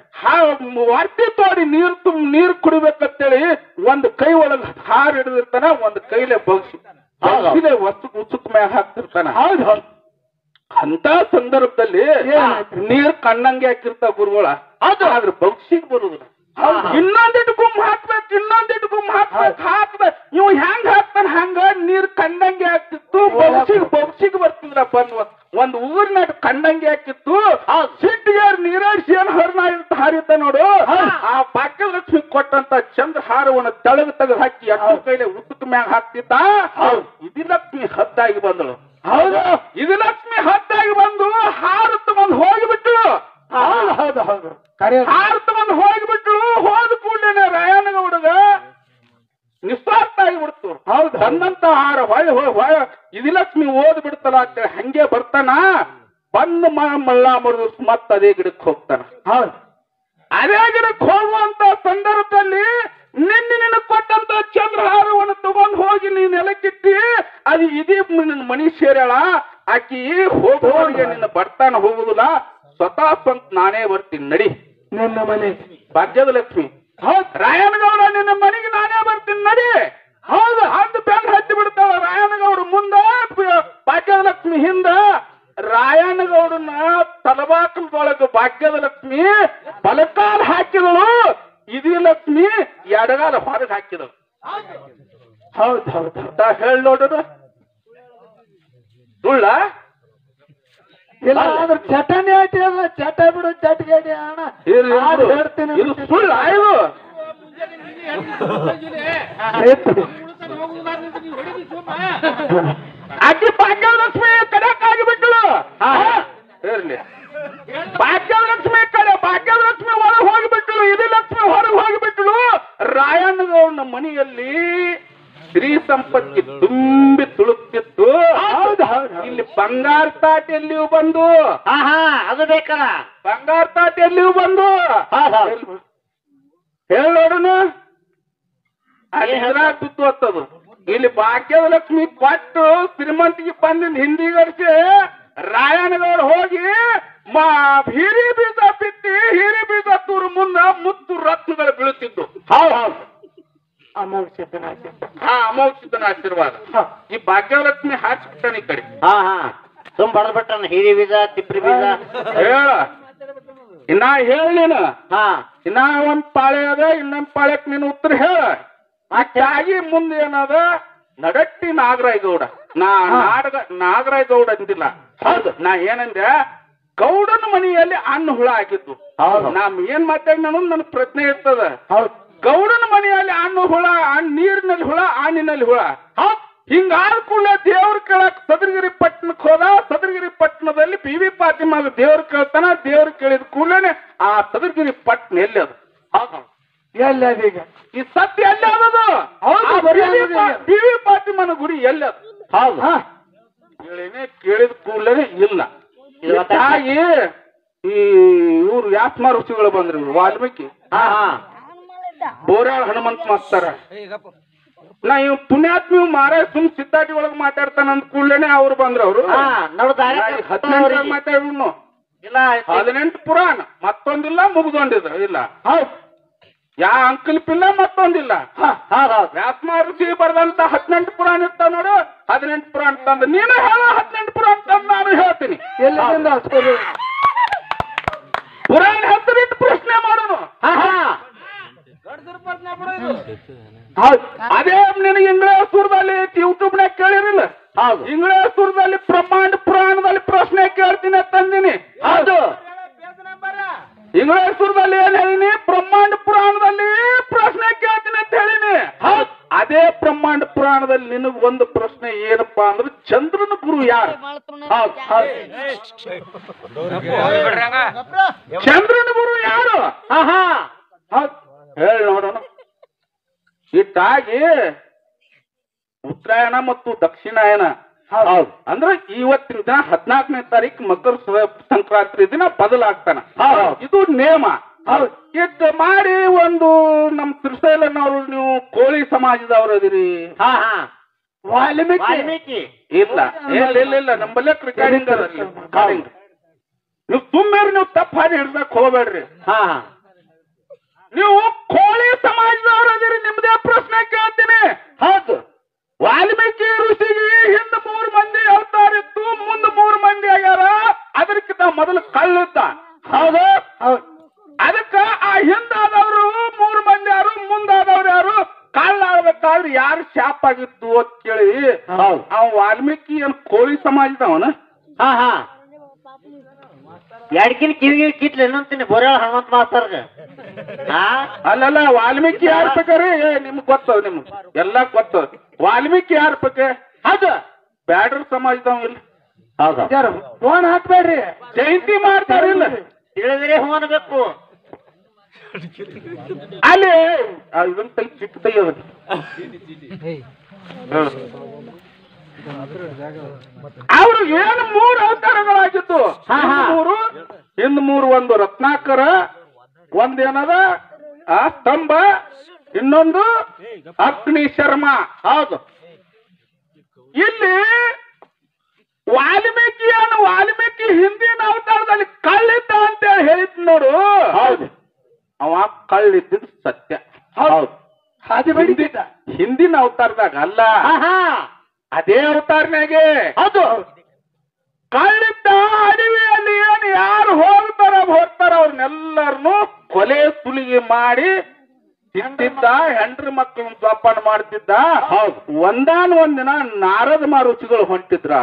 ವರ್ತಿ ತೋಡಿ ನೀರು ತುಂಬ ನೀರು ಕುಡಿಬೇಕಂತೇಳಿ ಒಂದು ಕೈ ಒಳಗ ಹಾರ ಹಿಡಿದಿರ್ತಾನ ಒಂದು ಕೈಲೆ ಬಗ್ಸಿ ಹೌದು. ಬಗ್ಸಿಲೆ ವಸ್ತು ಉಸುಕ್ ಮ್ಯಾಗ ಹಾಕ್ತಿರ್ತಾನ ಹೌದು ಹೌದು ಅಂತ ಸಂದರ್ಭದಲ್ಲಿ ಏನಾಯ್ತು? ನೀರ್ ಕಣ್ಣಂಗೆ ಹಾಕಿರ್ತಾವ ಗುರುಗಳ ಅದು ಆದ್ರೆ ಬಗ್ಸಿಗೆ ಬರುದಿಲ್ಲ ಹೌದು. ಇನ್ನೊಂದಿಟ್ಟು ಗುಮ್ ಹಾಕ್ಬೇಕು ಇನ್ನೊಂದಿಟ್ಟು ಗುಮ್ ಹಾಕ್ಬೇಕು ಹಾಕ್ಬೇಕು ಇವ್ ಹೆಂಗ್ ಹಾಕ್ತಾನ ಹಂಗ ನೀರ್ ಕಂಡಂಗೆ ಆಗ್ತಿತ್ತು ಬಗ್ಸಿಗ್ ಬಗ್ಸಿಗ್ ಬರ್ತಿದ್ರಪ್ಪ ಅನ್ನುವ ಒಂದ್ ಊರಿನಾಗ ಕಂಡಂಗೆ ಹಾಕಿತ್ತು ಆ ಸಿಟ್ಟಿಗೆ ನೀರಾಡಿಸಿ ಏನ್ ಹರ್ನ ಇರ್ತ ಹಾರಿತ ನೋಡು ಆ ಭಾಗ್ಯಲಕ್ಷ್ಮಿ ಕೊಟ್ಟಂತ ಚಂದ್ರಹಾರವನ್ನು ತೆಳಗ್ ತೆಗೆದು ಹಾಕಿ ಅಟ್ಟು ಕೈಲೆ ಉತ್ತಕ ಮ್ಯಾಗ ಹಾಕ್ತಿದ್ದ ಇದು ಲಕ್ಷ್ಮಿ ಹದ್ದಾಗಿ ಬಂದಳು ಹೌದು ಇದು ಲಕ್ಷ್ಮಿ ಹದ್ದಾಗಿ ಬಂದು ಹಾರ ತಗೊಂಡ್ ಹೋಗಿಬಿಟ್ಟು ಹೌದು ಹೌದು ಹೌದು ಕರೆ ಹಾರ ತಗೊಂಡ್ ಹೋಗಿಬಿಟ್ಟು ಹೋದ ಕೂಡಲೇ ರಾಯಣ್ಣಗೌಡಗ ನಿಸ್ವಾರ್ಥ ಆಗಿಬಿಡ್ತು ಹೌದು ತನ್ನಂತ ಹಾರ ಹೊಳೆ ಹೊಳೆ ಇದಿಲಕ್ಷ್ಮಿ ಓದ್ ಬಿಡ್ತಲ್ಲ ಅಂತೇಳಿ ಹಂಗೆ ಬರ್ತಾನ ಬಂದು ಮ ಮಳ್ಳ ಮರುದು ಮತ್ತ ಅದೇ ಗಿಡಕ್ಕೆ ಹೋಗ್ತಾನ ಹೌದು ಅದೇ ಗಿಡಕ್ಕೆ ಹೋಗುವಂತ ಸಂದರ್ಭದಲ್ಲಿ ನಿನ್ನೆ ನಿನಗೆ ಕೊಟ್ಟಂತ ಚಂದ್ರಹಾರವನ್ನು ತಗೊಂಡ್ ಹೋಗಿ ನೀನ್ ನೆಲಕ್ಕಿಟ್ಟಿ ಅದು ಇದೀ ನಿನ್ನ ಮನಿ ಸೇರ್ಯಾಳ ಆಕಿ ಹೋಗುವವರಿಗೆ ನಿನ್ನ ಬರ್ತಾನ ಹೋಗುದಿಲ್ಲ ಸ್ವತಃ ಸ್ವಂತ ನಾನೇ ಬರ್ತೀನಿ ನಡಿ ನಿನ್ನ ಮನೆ ಭಾಗ್ಯದ ಲಕ್ಷ್ಮಿ ಹೌದ್ ರಾಯನಗೌಡ ನಿನ್ನ ಮನೆಗೆ ನಾನೇ ಬರ್ತೀನಿ ನಡಿ ಹೌದು ಅಂದು ಬೆನ್ ಹತ್ತಿ ಬಿಡ್ತಾಳ ರಾಯನಗೌಡ ಮುಂದ ಪ- ಭಾಗ್ಯದ ಲಕ್ಷ್ಮಿ ಹಿಂದ ರಾಯನಗೌಡನ ತಲಬಾಕಲದೊಳಗ ಭಾಗ್ಯದ ಲಕ್ಷ್ಮಿ ಬಲಕಾಲ ಹಾಕಿದಳು ಇದಿ ಲಕ್ಷ್ಮಿ ಎಡಗಾಲ ಹೊರಗೆ ಹಾಕಿದಳು ಹೌದು ಹೌದು ಅಂತ ಹೇಳಿ ನೋಡೋದು ಸುಳ್ಳ ಇಲ್ಲ ಆದ್ರೆ ಚಟನೆ ಆಯ್ತಿಲ್ಲ ಚಟ ಬಿಡು ಚಟ್ಗಡಿ ಅಣ್ಣ ಇದು- ಹಾಡು ಇದು- ಹೇಳ್ತೀನಿ ಇದು ಸುಳ್ಳ ಇದು ಆಯ್ತು. ಆಕಿ ಭಾಗ್ಯಲಕ್ಷ್ಮಿ ಕಡೆಕ್ ಬಿಟ್ಟಳು ಇರ್ಲಿ ಭಾಗ್ಯಲಕ್ಷ್ಮಿ ಕಡೆ ಭಾಗ್ಯಲಕ್ಷ್ಮಿ ಹೊರಗೆ ಹೋಗಿಬಿಟ್ಟಳು ಇದು ಲಕ್ಷ್ಮಿ ಹೊರಗೆ ಹೋಗಿಬಿಟ್ಟಳು ರಾಯಣ್ಣಗೌಡನ ಮನೆಯಲ್ಲಿ ಸ್ತ್ರೀ ಸಂಪತ್ತಿ ತುಂಬಿ ತುಳುಕ್ತಿತ್ತು ಹೌದು ಹೌದು ಇಲ್ಲಿ ಬಂಗಾರ ತಾಟಿಯಲ್ಲಿಯೂ ಬಂದು ಆಹಾ ಅದು ಬೇಕಲ್ಲ ಬಂಗಾರ ತಾಟಿಯಲ್ಲಿಯೂ ಬಂದು ಹೌದು ಹೌದು ಹೇಳೋಡನ ಅಲ್ಲಿ ಹೆದರಾಗ್ತಿತ್ತು ಅಂತದು ಇಲ್ಲಿ ಭಾಗ್ಯದ ಲಕ್ಷ್ಮಿ ಕೊಟ್ಟು ಶ್ರೀಮಂತಿಗೆ ಬಂದಿನ ಹಿಂದಿಗಡಿಸಿ ರಾಯಣ್ಣಗೌಡ ಹೋಗಿ ಮಾ ಹಿರಿ ಬೀಜ ಬಿತ್ತಿ ಹಿರಿ ಬೀಜ ತೂರು ಮುಂದ ಮುತ್ತು ರತ್ನಗಳು ಬೀಳುತ್ತಿದ್ದು ಹೌದು ಹೌದು ಅಮೋಘ ಸಿದ್ಧನಾಯ್ತು ಆ ಅಮೋಕ್ಷಿತನ ಆಶೀರ್ವಾದ ಈ ಭಾಗ್ಯಲಕ್ಷ್ಮಿ ಹಾಕ್ಬಿಟ್ಟಾನ ಈ ಕಡೆ ಹಾ ಹಾ ಸುಮ್ ಬಡದ್ ಬಿಟ್ಟನ ಹಿರಿ ಬೀಜ ತಿಪ್ರಿ ಬೀಜ ಹೇಳ ಇನ್ನ ಹೇಳ ನೀನು ಹಾ ಇನ್ನ ಒಂದ್ ಪಾಳೆ ಅದ ಇನ್ನೊಂದ್ ಪಾಳ್ಯಕ್ ನೀನು ಉತ್ತರ ಹೇಳ ಆಗಿ ಮುಂದೆ ಏನದ ನಡಟ್ಟಿ ನಾಗರಾಯ ಗೌಡ ನಾ ನಾಡಗ ನಾಗರಾಯ ಗೌಡ ಅಂದಿಲ್ಲ ಹೌದು ನಾ ಏನಂದೆ ಗೌಡನ ಮನೆಯಲ್ಲಿ ಅನ್ನ ಹುಳ ಆಗಿದ್ದು ಹೌದು. ನಾ ಏನ್ ಮಾತಾಡಿ ನಾನು ನನ್ ಪ್ರಶ್ನೆ ಇರ್ತದ ಹೌದು ಗೌಡನ ಮನೆಯಲ್ಲಿ ಹಣ್ಣು ಹುಳ ಹಣ್ಣು ನೀರಿನಲ್ಲಿ ಹುಳ ಹಣ್ಣಿನಲ್ಲಿ ಹುಳ ಹಿಂಗಾದ ಕೂಡಲೇ ದೇವ್ರ ಕೇಳಕ್ ಸದರಗಿರಿ ಪಟ್ಟಣಕ್ಕೆ ಹೋದ ಸದರಗಿರಿ ಪಟ್ಟಣದಲ್ಲಿ ಬಿ ವಿ ಪಾತಿಮಾಗ ದೇವ್ರ ಕೇಳ್ತಾನ ದೇವ್ರ ಕೇಳಿದ ಕೂಡಲೇ ಆ ಸದರಗಿರಿ ಪಟ್ಟಣ ಎಲ್ಲಿ ಅದು ಎಲ್ಲಿ ಅದೀಗ ಈ ಸತ್ಯ ಎಲ್ಲಿ ಅದದು ಹೌದು, ಬರೀ ಅಲ್ಲಿದೆ ಈಗ. ಬಿ ವಿ ಪಾತಿಮನ ಗುಡಿ ಎಲ್ಲಿ ಅದು ಹೌದು ಹಾ ಕೇಳಿನೇ ಕೇಳಿದ ಕೂಡಲೇ ಇಲ್ಲ ಇದು ಗೊತ್ತಾಯ್ತಾ? ಹಾಗೆ ಈ ಇವ್ರು ಯಾಸ್ಮ ಋಷಿಗಳು ಬಂದ್ರಿ ಇವ್ರು ವಾಲ್ಮೀಕಿ ಹಾ ಹಾ ಬೋರಾಳ ಹನುಮಂತ ಮಾಸ್ತರ ನಾ ಇವ್ ಪುಣ್ಯಾತ್ಮ ಮಾರ ಸುಮ್ ಸಿದ್ದಾಟಿ ಒಳಗ್ ಮಾತಾಡ್ತಾನ ಅಂದ ಕೂಡಲೇ ಅವ್ರು ಬಂದ್ರ ಅವ್ರು ಹಾ ನೋಡು ದಾರಿ ಹದಿನೆಂಟು ಮಾತಾಡ್ನು ಇಲ್ಲ ಹದಿನೆಂಟು ಪುರಾಣ ಮತ್ತೊಂದಿಲ್ಲ ಮುಗ್ದೊಂದಿದ ಇಲ್ಲ ಹೌದ್ ಯಾ ಅಂಕಲ್ಪಿಲ್ಲ ಮತ್ತೊಂದಿಲ್ಲ ಹೌದೌದು ವ್ಯಾಸಮಹರ್ಷಿ ಬರೆದಂತ ಹದಿನೆಂಟು ಪುರಾಣ ಇರ್ತಾವ ನೋಡು ಹದಿನೆಂಟು ಪುರಾಣ ತಂದು ನೀನು ಹೇಳ ಹದಿನೆಂಟು ಪುರಾಣ ತಂದು ನಾನು ಹೇಳ್ತೀನಿ ಎಲ್ಲಿಂದ ಹಚ್ಕೋದು ಪುರಾಣ ಹೆಸರಿಟ್ಟು ಪ್ರಶ್ನೆ ಮಾಡೋನು ಹಾ ಹಾ ಹೌದ್ ಅದೇ ನಿನಗೆ ಇಂಗ್ಲೇಷ್ ಸುರದಲ್ಲಿ ಯೂಟ್ಯೂಬ್ ನಾಗ ಕೇಳಿರಿಲ್ಲ ಹೌದು ಇಂಗ್ಲೇಷ್ ಸುರದಲ್ಲಿ ಬ್ರಹ್ಮಾಂಡ ಪುರಾಣದಲ್ಲಿ ಪ್ರಶ್ನೆ ಕೇಳ್ತೀನಿ ಅಂತ ತಂದಿನಿ ಹೌದು ಇಂಗ್ಲೇಷ್ ಸುರದಲ್ಲಿ ಏನ್ ಹೇಳಿನಿ ಬ್ರಹ್ಮಾಂಡ ಪುರಾಣದಲ್ಲಿ ಪ್ರಶ್ನೆ ಕೇಳ್ತೀನಿ ಅಂತ ಹೇಳಿನಿ ಹೌದ್ ಅದೇ ಬ್ರಹ್ಮಾಂಡ ಪುರಾಣದಲ್ಲಿ ನಿನಗ್ ಒಂದು ಪ್ರಶ್ನೆ ಏನಪ್ಪಾ ಅಂದ್ರೆ ಚಂದ್ರನ ಗುರು ಯಾರು ಹೌದ್ ಹೌದ್ ಚಂದ್ರನ ಗುರು ಯಾರು ಹಾ ಹಾ ಹೌದ್ ಹೇಳಿ ನೋಡೋಣ ಇಟ್ಟಾಗಿ ಉತ್ತರಾಯಣ ಮತ್ತು ದಕ್ಷಿಣಾಯನ ಹೌದು ಅಂದ್ರೆ ಇವತ್ತಿನ ದಿನ ಹದಿನಾಲ್ಕನೇ ತಾರೀಕು ಮಕರ ಸ- ಸಂಕ್ರಾಂತಿ ದಿನ ಬದಲಾಗ್ತಾನ ಇದು ನೇಮ ಹೌದು ಇದ್ ಮಾಡಿ ಒಂದು ನಮ್ ತ್ರಿಶೈಲನವರು ನೀವು ಕೋಳಿ ಸಮಾಜದವ್ರು ಅದಿರಿ ಹಾ ಹಾ ವಾಲ್ಮೀಕಿ ವಾಲ್ಮೀಕಿ ಇಲ್ಲ ಇಲ್ಲ ಇಲ್ಲ ಇಲ್ಲ ನಮ್ಮಲ್ಲೇ ರೆಕಾರ್ಡಿಂಗ್ ರೆಕಾರ್ಡಿಂಗ್ ನೀವು ಸುಮ್ಮನೆ ನೀವು ತಪ್ಪ ಹಾದಿ ಹಿಡ್ದಕ್ ಹೋಗ್ಬೇಡ್ರಿ ಹಾ ಹಾ ನೀವು ಕೋಳಿ ಸಮಾಜದವ್ರು ಅದಿರಿ ನಿಮ್ದೇ ಪ್ರಶ್ನೆ ಕೇಳ್ತೀನಿ ಹೌದು ವಾಲ್ಮೀಕಿ ಋಷಿಗೆ ಹಿಂದ ಮೂರು ಮಂದಿ ಅವತಾರ ಇತ್ತು ಮುಂದೆ ಮೂರು ಮಂದಿ ಆಗ್ಯಾರ ಅದಕ್ಕಿಂತ ಮೊದಲು ಕಳ್ಳಿದ್ದ ಹೌದು ಹೌದ್ ಅದಕ್ಕ ಆ ಹಿಂದಾದವರು ಮೂರು ಮಂದಿ ಯಾರು ಮುಂದಾದವ್ರು ಯಾರು ಕಳ್ಳಾಗ್ಬೇಕಾದ್ರೆ ಯಾರು ಶಾಪ್ ಆಗಿತ್ತು ಅಂತ ಕೇಳಿ ಹೌದು ಅವ ವಾಲ್ಮೀಕಿ ಏನ್ ಕೋಳಿ ಸಮಾಜದವನ ಹಾ ಹಾ ಎಡ್ಕಿನ ಕಿವಿಗೆ ಕಿತ್ಲೆ ಅನ್ನಂತೀನಿ ಬೋರ್ಯಾಳ ಹನುಮಂತ ಮಾಸ್ತರ್ಗ ಹಾ ಅಲ್ಲಲ್ಲ ವಾಲ್ಮೀಕಿ ಯಾರ ಬೇಕಾರೆ ಏ ನಿಮ್ಗ್ ಗೊತ್ತದ ನಿಮ್ಗ್ ಎಲ್ಲ ಗೊತ್ತದ ವಾಲ್ಮೀಕಿ ಯಾರ ಬಗ್ಗೆ ಹೌದು ಬ್ಯಾಡ್ರ ಸಮಾಜದವ ಇಲ್ಲ ಹೌದು ಜರ ಫೋನ್ ಹಾಕ್ಬೇಡ್ರಿ ಜಯಂತಿ ಮಾಡ್ತಾರಿಲ್ಲ ತಿಳಿದ್ರೆ ಹೂ ಅನ್ಬೇಕು ಅಲ್ಲಿ ಆ, ಇದನ್ ತೈ ಚಿಕ್ಕ ತೆಗಿಯೋದು ಅವರು ಏನು ಮೂರು ಅವತಾರಗಳಾಗಿದ್ದು ಹಾ, ಹಾ. ಹಿಂದ್ ಮೂರು ಹಿಂದ್ ಮೂರು ಒಂದು ರತ್ನಾಕರ ಒಂದೇನದ ಆ ಸ್ತಂಭ ಇನ್ನೊಂದು ಅಗ್ನಿ ಶರ್ಮ ಹೌದು ಇಲ್ಲಿ ವಾಲ್ಮೀಕಿ ಅನ್ನು ವಾಲ್ಮೀಕಿ ಹಿಂದಿನ ಅವತಾರದಲ್ಲಿ ಕಳ್ಳಿದ್ದ ಅಂತೇಳಿ ಹೇಳಿದ್ ನೋಡು ಹೌದು ಅವ ಕಳ್ಳಿದ್ದ ಸತ್ಯ ಹೌದು ಹಾದಿ ಬಡಿತಿದ್ದ ಹಿಂದಿನ ಅವತಾರದಾಗ ಅಲ್ಲ ಹಾ ಹಾ ಅದೇ ಅವತಾರನಾಗೆ ಹೌದು ಕಳ್ಳಿದ್ದ ಅಡವಿಯಲ್ಲಿ ಏನು ಯಾರು ಹೋಗ್ತಾರ ಹೋಗ್ತಾರ ಅವ್ರನ್ನೆಲ್ಲರನ್ನು ಕೊಲೆ ಸುಲಿಗೆ ಮಾಡಿ ತಿಂತಿದ್ದ ಹೆಂಡ್ರ ಮಕ್ಕಳನ್ನ ಜೋಪಾನ ಮಾಡ್ತಿದ್ದ ಹೌದು ಒಂದಾನ ಒಂದಿನ ನಾರದ ಮಾರುಚಿಗಳು ಹೊಂಟಿದ್ರ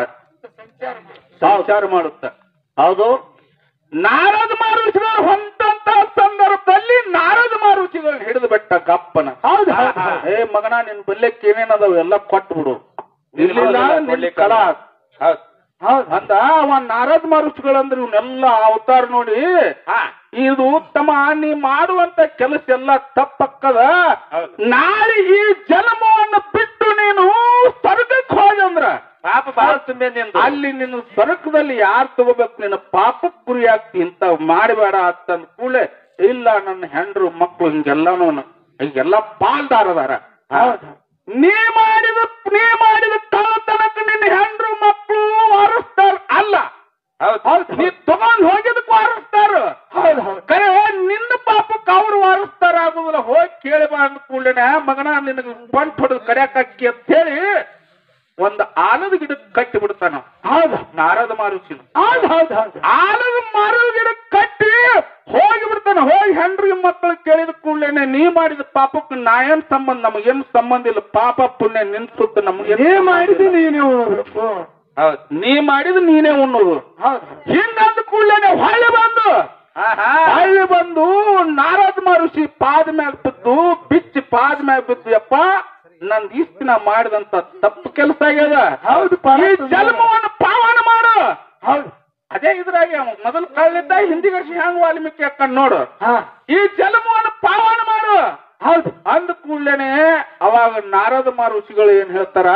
ಸಂಚಾರ ಮಾಡುತ್ತ ಹೌದು ನಾರದ ಮಾರುಚಿಗಳು ಹೊಂಟಂತ ಸಂದರ್ಭದಲ್ಲಿ ನಾರದ ಮಾರುಚಿಗಳನ್ನ ಹಿಡಿದು ಬಿಟ್ಟ ಗಪ್ಪನ ಹೌದು, ಹೌದು, ಹೌದು. ಏ ಮಗನ ನಿನ್ ಬಲ್ಯಕ್ಕೆ ಏನೇನದಾವ ಎಲ್ಲ ಕೊಟ್ಟು ಬಿಡು ಇರ್ಲಿಲ್ಲ ನಿನ್ ಕಳ ಹೌದ್ ಅಂದ ಅವ ನಾರದ ಮಾರುಚಿಗಳಂದ್ರೆ ಇವನ್ನೆಲ್ಲ ಅವತಾರ ನೋಡಿ ಇದು ತಮ್ಮ ನೀ ಮಾಡುವಂತ ಕೆಲಸ ಎಲ್ಲ ತಪ್ಪಕ್ಕದ ನಾಳೆ ಈ ಜನ್ಮವನ್ನು ಬಿಟ್ಟು ನೀನು ಸ್ವರ್ಗಕ್ಕೆ ಹೋದಂದ್ರ ಪಾಪ ಬಾಳ ತುಂಬೆ ನಿಂದು ಅಲ್ಲಿ ನಿನ್ನ ಸ್ವರ್ಗದಲ್ಲಿ ಯಾರು ತಗೋಬೇಕು ನಿನ್ನ ಪಾಪಕ್ ಗುರಿ ಆಗ್ತಿ ಇಂತ ಮಾಡಬೇಡ ಅಂತಂದ ಕೂಡಲೇ ಇಲ್ಲ ನನ್ನ ಹೆಂಡ್ರು ಮಕ್ಕಳು ಹಿಂಗೆಲ್ಲಾನು ಹಿಂಗೆಲ್ಲ ಪಾಲ್ದಾರದಾರ ನೀ ಮಾಡಿದ ನೀ ಮಾಡಿದ ಕಳ್ಳತನಕ ನಿನ್ನ ಹೆಂಡ್ರು ಮಕ್ಕಳು ವಾರಿಸ್ತಾರ ಅಲ್ಲ ಹೌದು ನೀ ತಗೊಂಡ್ ಹೋಗಿದಕ್ಕೆ ವಾರಿಸ್ತಾರ ಹೌದ್ ಹೌದ್ ಕರೆ ನಿನ್ನ ಪಾಪಕ್ಕೆ ಅವ್ರು ವಾರಿಸ್ತಾರ ಆಗುದಿಲ್ಲ ಹೋಗಿ ಕೇಳಿ ಬಾ ಅಂದ ಕೂಡಲೇ ಮಗನ ನಿನಗೆ ಬಂಟ್ ಹೊಡೆದು ಕಡ್ಯಾಕಿ ಅಂತ ಹೇಳಿ ಒಂದು ಆಲದ ಗಿಡಕ್ಕೆ ಕಟ್ಟಿ ಬಿಡ್ತಾನ ಹೌದು ನಾರದ ಮಾರುಸಿ ಹೌದ್ ಹೌದ್ ಹೌದ್ ಆಲದ ಮರದ ಗಿಡಕ್ಕೆ ಕಟ್ಟಿ ಹೋಗಿ ಬಿಡ್ತಾನ ಹೋಗಿ ಹೆಂಡ್ರಿಗೆ ಮಕ್ಕಳು ಕೇಳಿದ ಕೂಡಲೇನೆ ನೀ ಮಾಡಿದ ಪಾಪಕ್ಕೆ ನಾ ಏನ್ ಸಂಬಂಧ ನಮಗೇನು ಸಂಬಂಧ ಇಲ್ಲ ಪಾಪ ಪುಣ್ಯ ನಿನ್ಸುತ್ತ ನಮ್ಗೆ ಏ ಮಾಡಿದೀನಿ ನೀವು ಹ್ಞೂ. ಹೌದು ನೀ ಮಾಡಿದ ನೀನೇ ಉಣ್ಣೋದು ಹೌದ್ ಹಿಂಗಂದ ಕೂಡಲೇನೆ ಹೊಳ್ಳಿ ಬಂದು ಹೊಳ್ಳಿ ಬಂದು ನಾರದ ಮರುಷಿ ಪಾದ ಮ್ಯಾಗ ಬಿದ್ದು ಬಿಚ್ಚಿ ಪಾದ ಮ್ಯಾಗ ಬಿದ್ದು ಯಪ್ಪ ನಂದ್ ಇಷ್ಟ ನಾ ಮಾಡಿದಂತ ತಪ್ಪು ಕೆಲಸ ಆಗ್ಯದ ಹೌದು ಈ ಜನ್ಮವನ್ನು ಪಾವನ ಮಾಡು ಹೌದ್ ಅದೇ ಇದ್ರಾಗೆ ಅವ ಮೊದಲು ಕಳ್ಳಿದ್ದ ಹಿಂದಿ ವರ್ಷ ಹೆಂಗ್ ವಾಲ್ಮೀಕಿ ಅಕ್ಕನ್ ನೋಡು ಹಾ ಈ ಜನ್ಮವನ್ನು ಪಾವನ ಮಾಡು ಹೌದು ಅಂದ ಕೂಡಲೇನೆ ಅವಾಗ ನಾರದ ಮಹರ್ಷಿಗಳು ಏನ್ ಹೇಳ್ತಾರ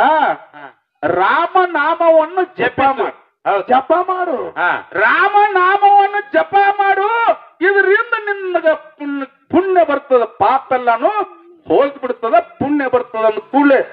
ರಾಮ ನಾಮವನ್ನು ಜಪ ಮಾಡು ಜಪ ಮಾಡು ರಾಮ ನಾಮವನ್ನು ಜಪ ಮಾಡು ಇದರಿಂದ ನಿನಗ ಪುಣ್ಯ ಪುಣ್ಯ ಬರ್ತದ ಪಾಪ ಎಲ್ಲಾನು ಹೋಗಿ ಬಿಡ್ತದ ಪುಣ್ಯ ಬರ್ತದ ಅಂದ ಕೂಡಲೇ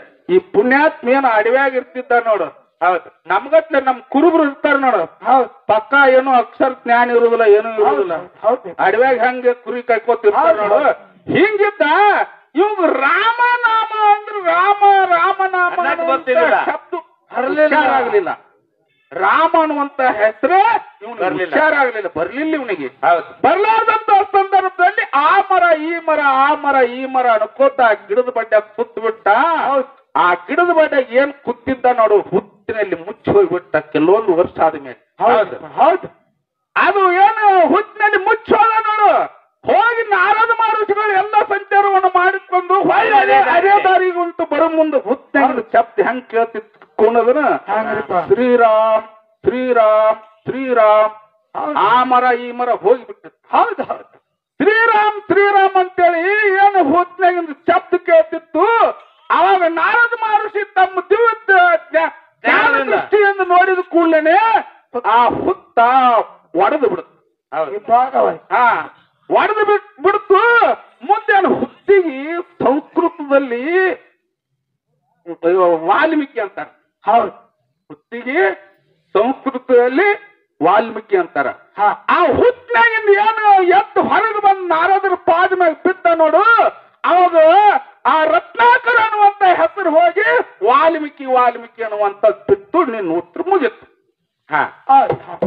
ಏನು ಅಡವ್ಯಾಗ ಇರ್ತಿದ್ದ ನೋಡು ಹೌದು ನಮ್ಗತ್ಲೆ ನಮ್ ಕುರುಬರು ಇರ್ತಾರ ನೋಡು ಹೌದ್ ಪಕ್ಕ ಏನು ಅಕ್ಷರ ಜ್ಞಾನ ಇರುದಿಲ್ಲ ಏನು ಇರುದಿಲ್ಲ ಹೌದು ಅಡವ್ಯಾಗ ಹಂಗೆ ಕುರಿ ಕಾಯ್ಕೋತಿರ್ತಾರ ಹೌದು, ನೋಡು ಹೌದು. ಹಿಂಗಿದ್ದ ಇವ್ ರಾಮನಾಮ ಅಂದ್ರೆ ರಾಮ ರಾಮನಾಮ ಅನ್ನಕ್ ಅನ್ನುವಂತ ಗೊತ್ತಿಲ್ಲ. ಶಬ್ದ ಹರ್ಲಿಲ್ಲ. ಆಗಲಿಲ್ಲ ರಾಮ ಅನ್ನುವಂತ ಹೆಸರೇ ಇವನು ಬರ್ಲಿಲ್ಲ. ವಿಚಾರ ಆಗ್ಲಿಲ್ಲ ಬರ್ಲಿಲ್ಲ ಇವನಿಗೆ ಹೌದು ಬರ್ಲಾರ್ದಂತ ಸಂದರ್ಭದಲ್ಲಿ ಆ ಮರ ಈ ಮರ ಆ ಮರ ಈ ಮರ ಅನ್ಕೋತ ಆ ಗಿಡದ ಬಡ್ಡ ಕುತ್ತು ಬಿಟ್ಟ ಆ ಗಿಡದ ಬಡ್ಡ ಏನ್ ಕುತ್ತಿದ್ದ ನೋಡು ಹುತ್ತಿನಲ್ಲಿ ಮುಚ್ಚಿ ಹೋಗ್ಬಿಟ್ಟ ಕೆಲವೊಂದು ವರ್ಷ ಆದ್ಮೇಲೆ ಹೌದು ಹೌದು ಅದು ಏನು ಹುತ್ತಿನಲ್ಲಿ ಮುಚ್ಚಿ ಹೋದ ನೋಡು ಹೋಗಿ ನಾರದ ಮಹರ್ಷಿಗಳು ಎಲ್ಲ ಸಂಚಾರವನ್ನು ಮಾಡಿಕೊಂಡು ಹೊಳ್ಳಿ ಅದೇ ಅದೇ ದಾರಿಗುಂಟು ಬರೋ ಮುಂದೆ ಹುತ್ತಿನಲ್ಲಿ ಚಪ್ತಿ ಹೆಂಗ್ ಕೇಳ್ತಿತ್ತು ಕುಣದನ ಹಂಗ್ರಿಪ್ಪ. ಶ್ರೀರಾಮ್ ಶ್ರೀರಾಮ್ ಶ್ರೀರಾಮ್ ಆ ಮರ ಈ ಮರ ಹೋಗಿಬಿಟ್ಟಿತ್ತು ಹೌದು ಹೌದು ಶ್ರೀರಾಮ್ ಶ್ರೀರಾಮ್ ಅಂತೇಳಿ ಏನು ಹೊತ್ನಾಗಿಂದ ಶಬ್ದ ಕೇಳ್ತಿತ್ತು ಅವಾಗ ನಾರದ ಮಹರ್ಷಿ ತಮ್ಮ ದಿವ್ಯ ಜ್ಞಾ- ಜ್ಞಾನ ದೃಷ್ಟಿಯಿಂದ ನೋಡಿದ ಕೂಡಲೇ ಆ ಹುತ್ತ ಒಡೆದು ಬಿಡುತ್ತೆ ಈ ಭಾಗವಾಯ್ತು ಹಾ ಒಡೆದು ಬಿಟ್ ಬಿಡ್ತು ಮುಂದೆ ಏನು ಹುತ್ತಿಗೆ ಸಂಸ್ಕೃತದಲ್ಲಿ ವಾಲ್ಮೀಕಿ ಅಂತಾರೆ ಹೌದು ಹುತ್ತಿಗೆ ಸಂಸ್ಕೃತದಲ್ಲಿ ವಾಲ್ಮೀಕಿ ಅಂತಾರ ಹಾ ಆ ಹುಟ್ಟಿನಾಗಿಂದ ಏನು ಎದ್ದು ಹೊರಗೆ ಬಂದು ನಾರದರ ಪಾದ ಮೇಲೆ ಬಿದ್ದ ನೋಡು ಅವಾಗ ಆ ರತ್ನಾಕರ ಅನ್ನುವಂತ ಹೆಸರು ಹೋಗಿ ವಾಲ್ಮೀಕಿ ವಾಲ್ಮೀಕಿ ಅನ್ನುವಂತ ಬಿತ್ತು ನಿನ್ನ ಉತ್ತರ ಮುಗಿತ್ತು ಹಾ ಹೌದು ಹೌದು.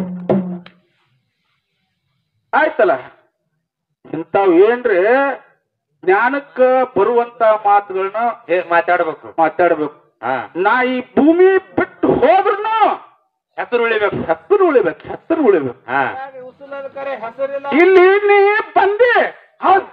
ಆಯ್ತಲ್ಲ ಇಂಥವ್ ಏನ್ರಿ ಜ್ಞಾನಕ್ಕ ಬರುವಂತ ಮಾತುಗಳನ್ನ ಏ ಮಾತಾಡ್ಬೇಕು ಮಾತಾಡ್ಬೇಕು ಹಾ ನಾ ಈ ಭೂಮಿ ಬಿಟ್ಟು ಹೋದ್ರುನು ಹೆಸರು ಉಳಿಬೇಕು ಹೆಸರು ಉಳಿಬೇಕು ಹೆಸರು ಉಳಿಬೇಕು ಹಾ ಇಲ್ಲಿ ನೀ ಬಂದಿ ಹೌದ್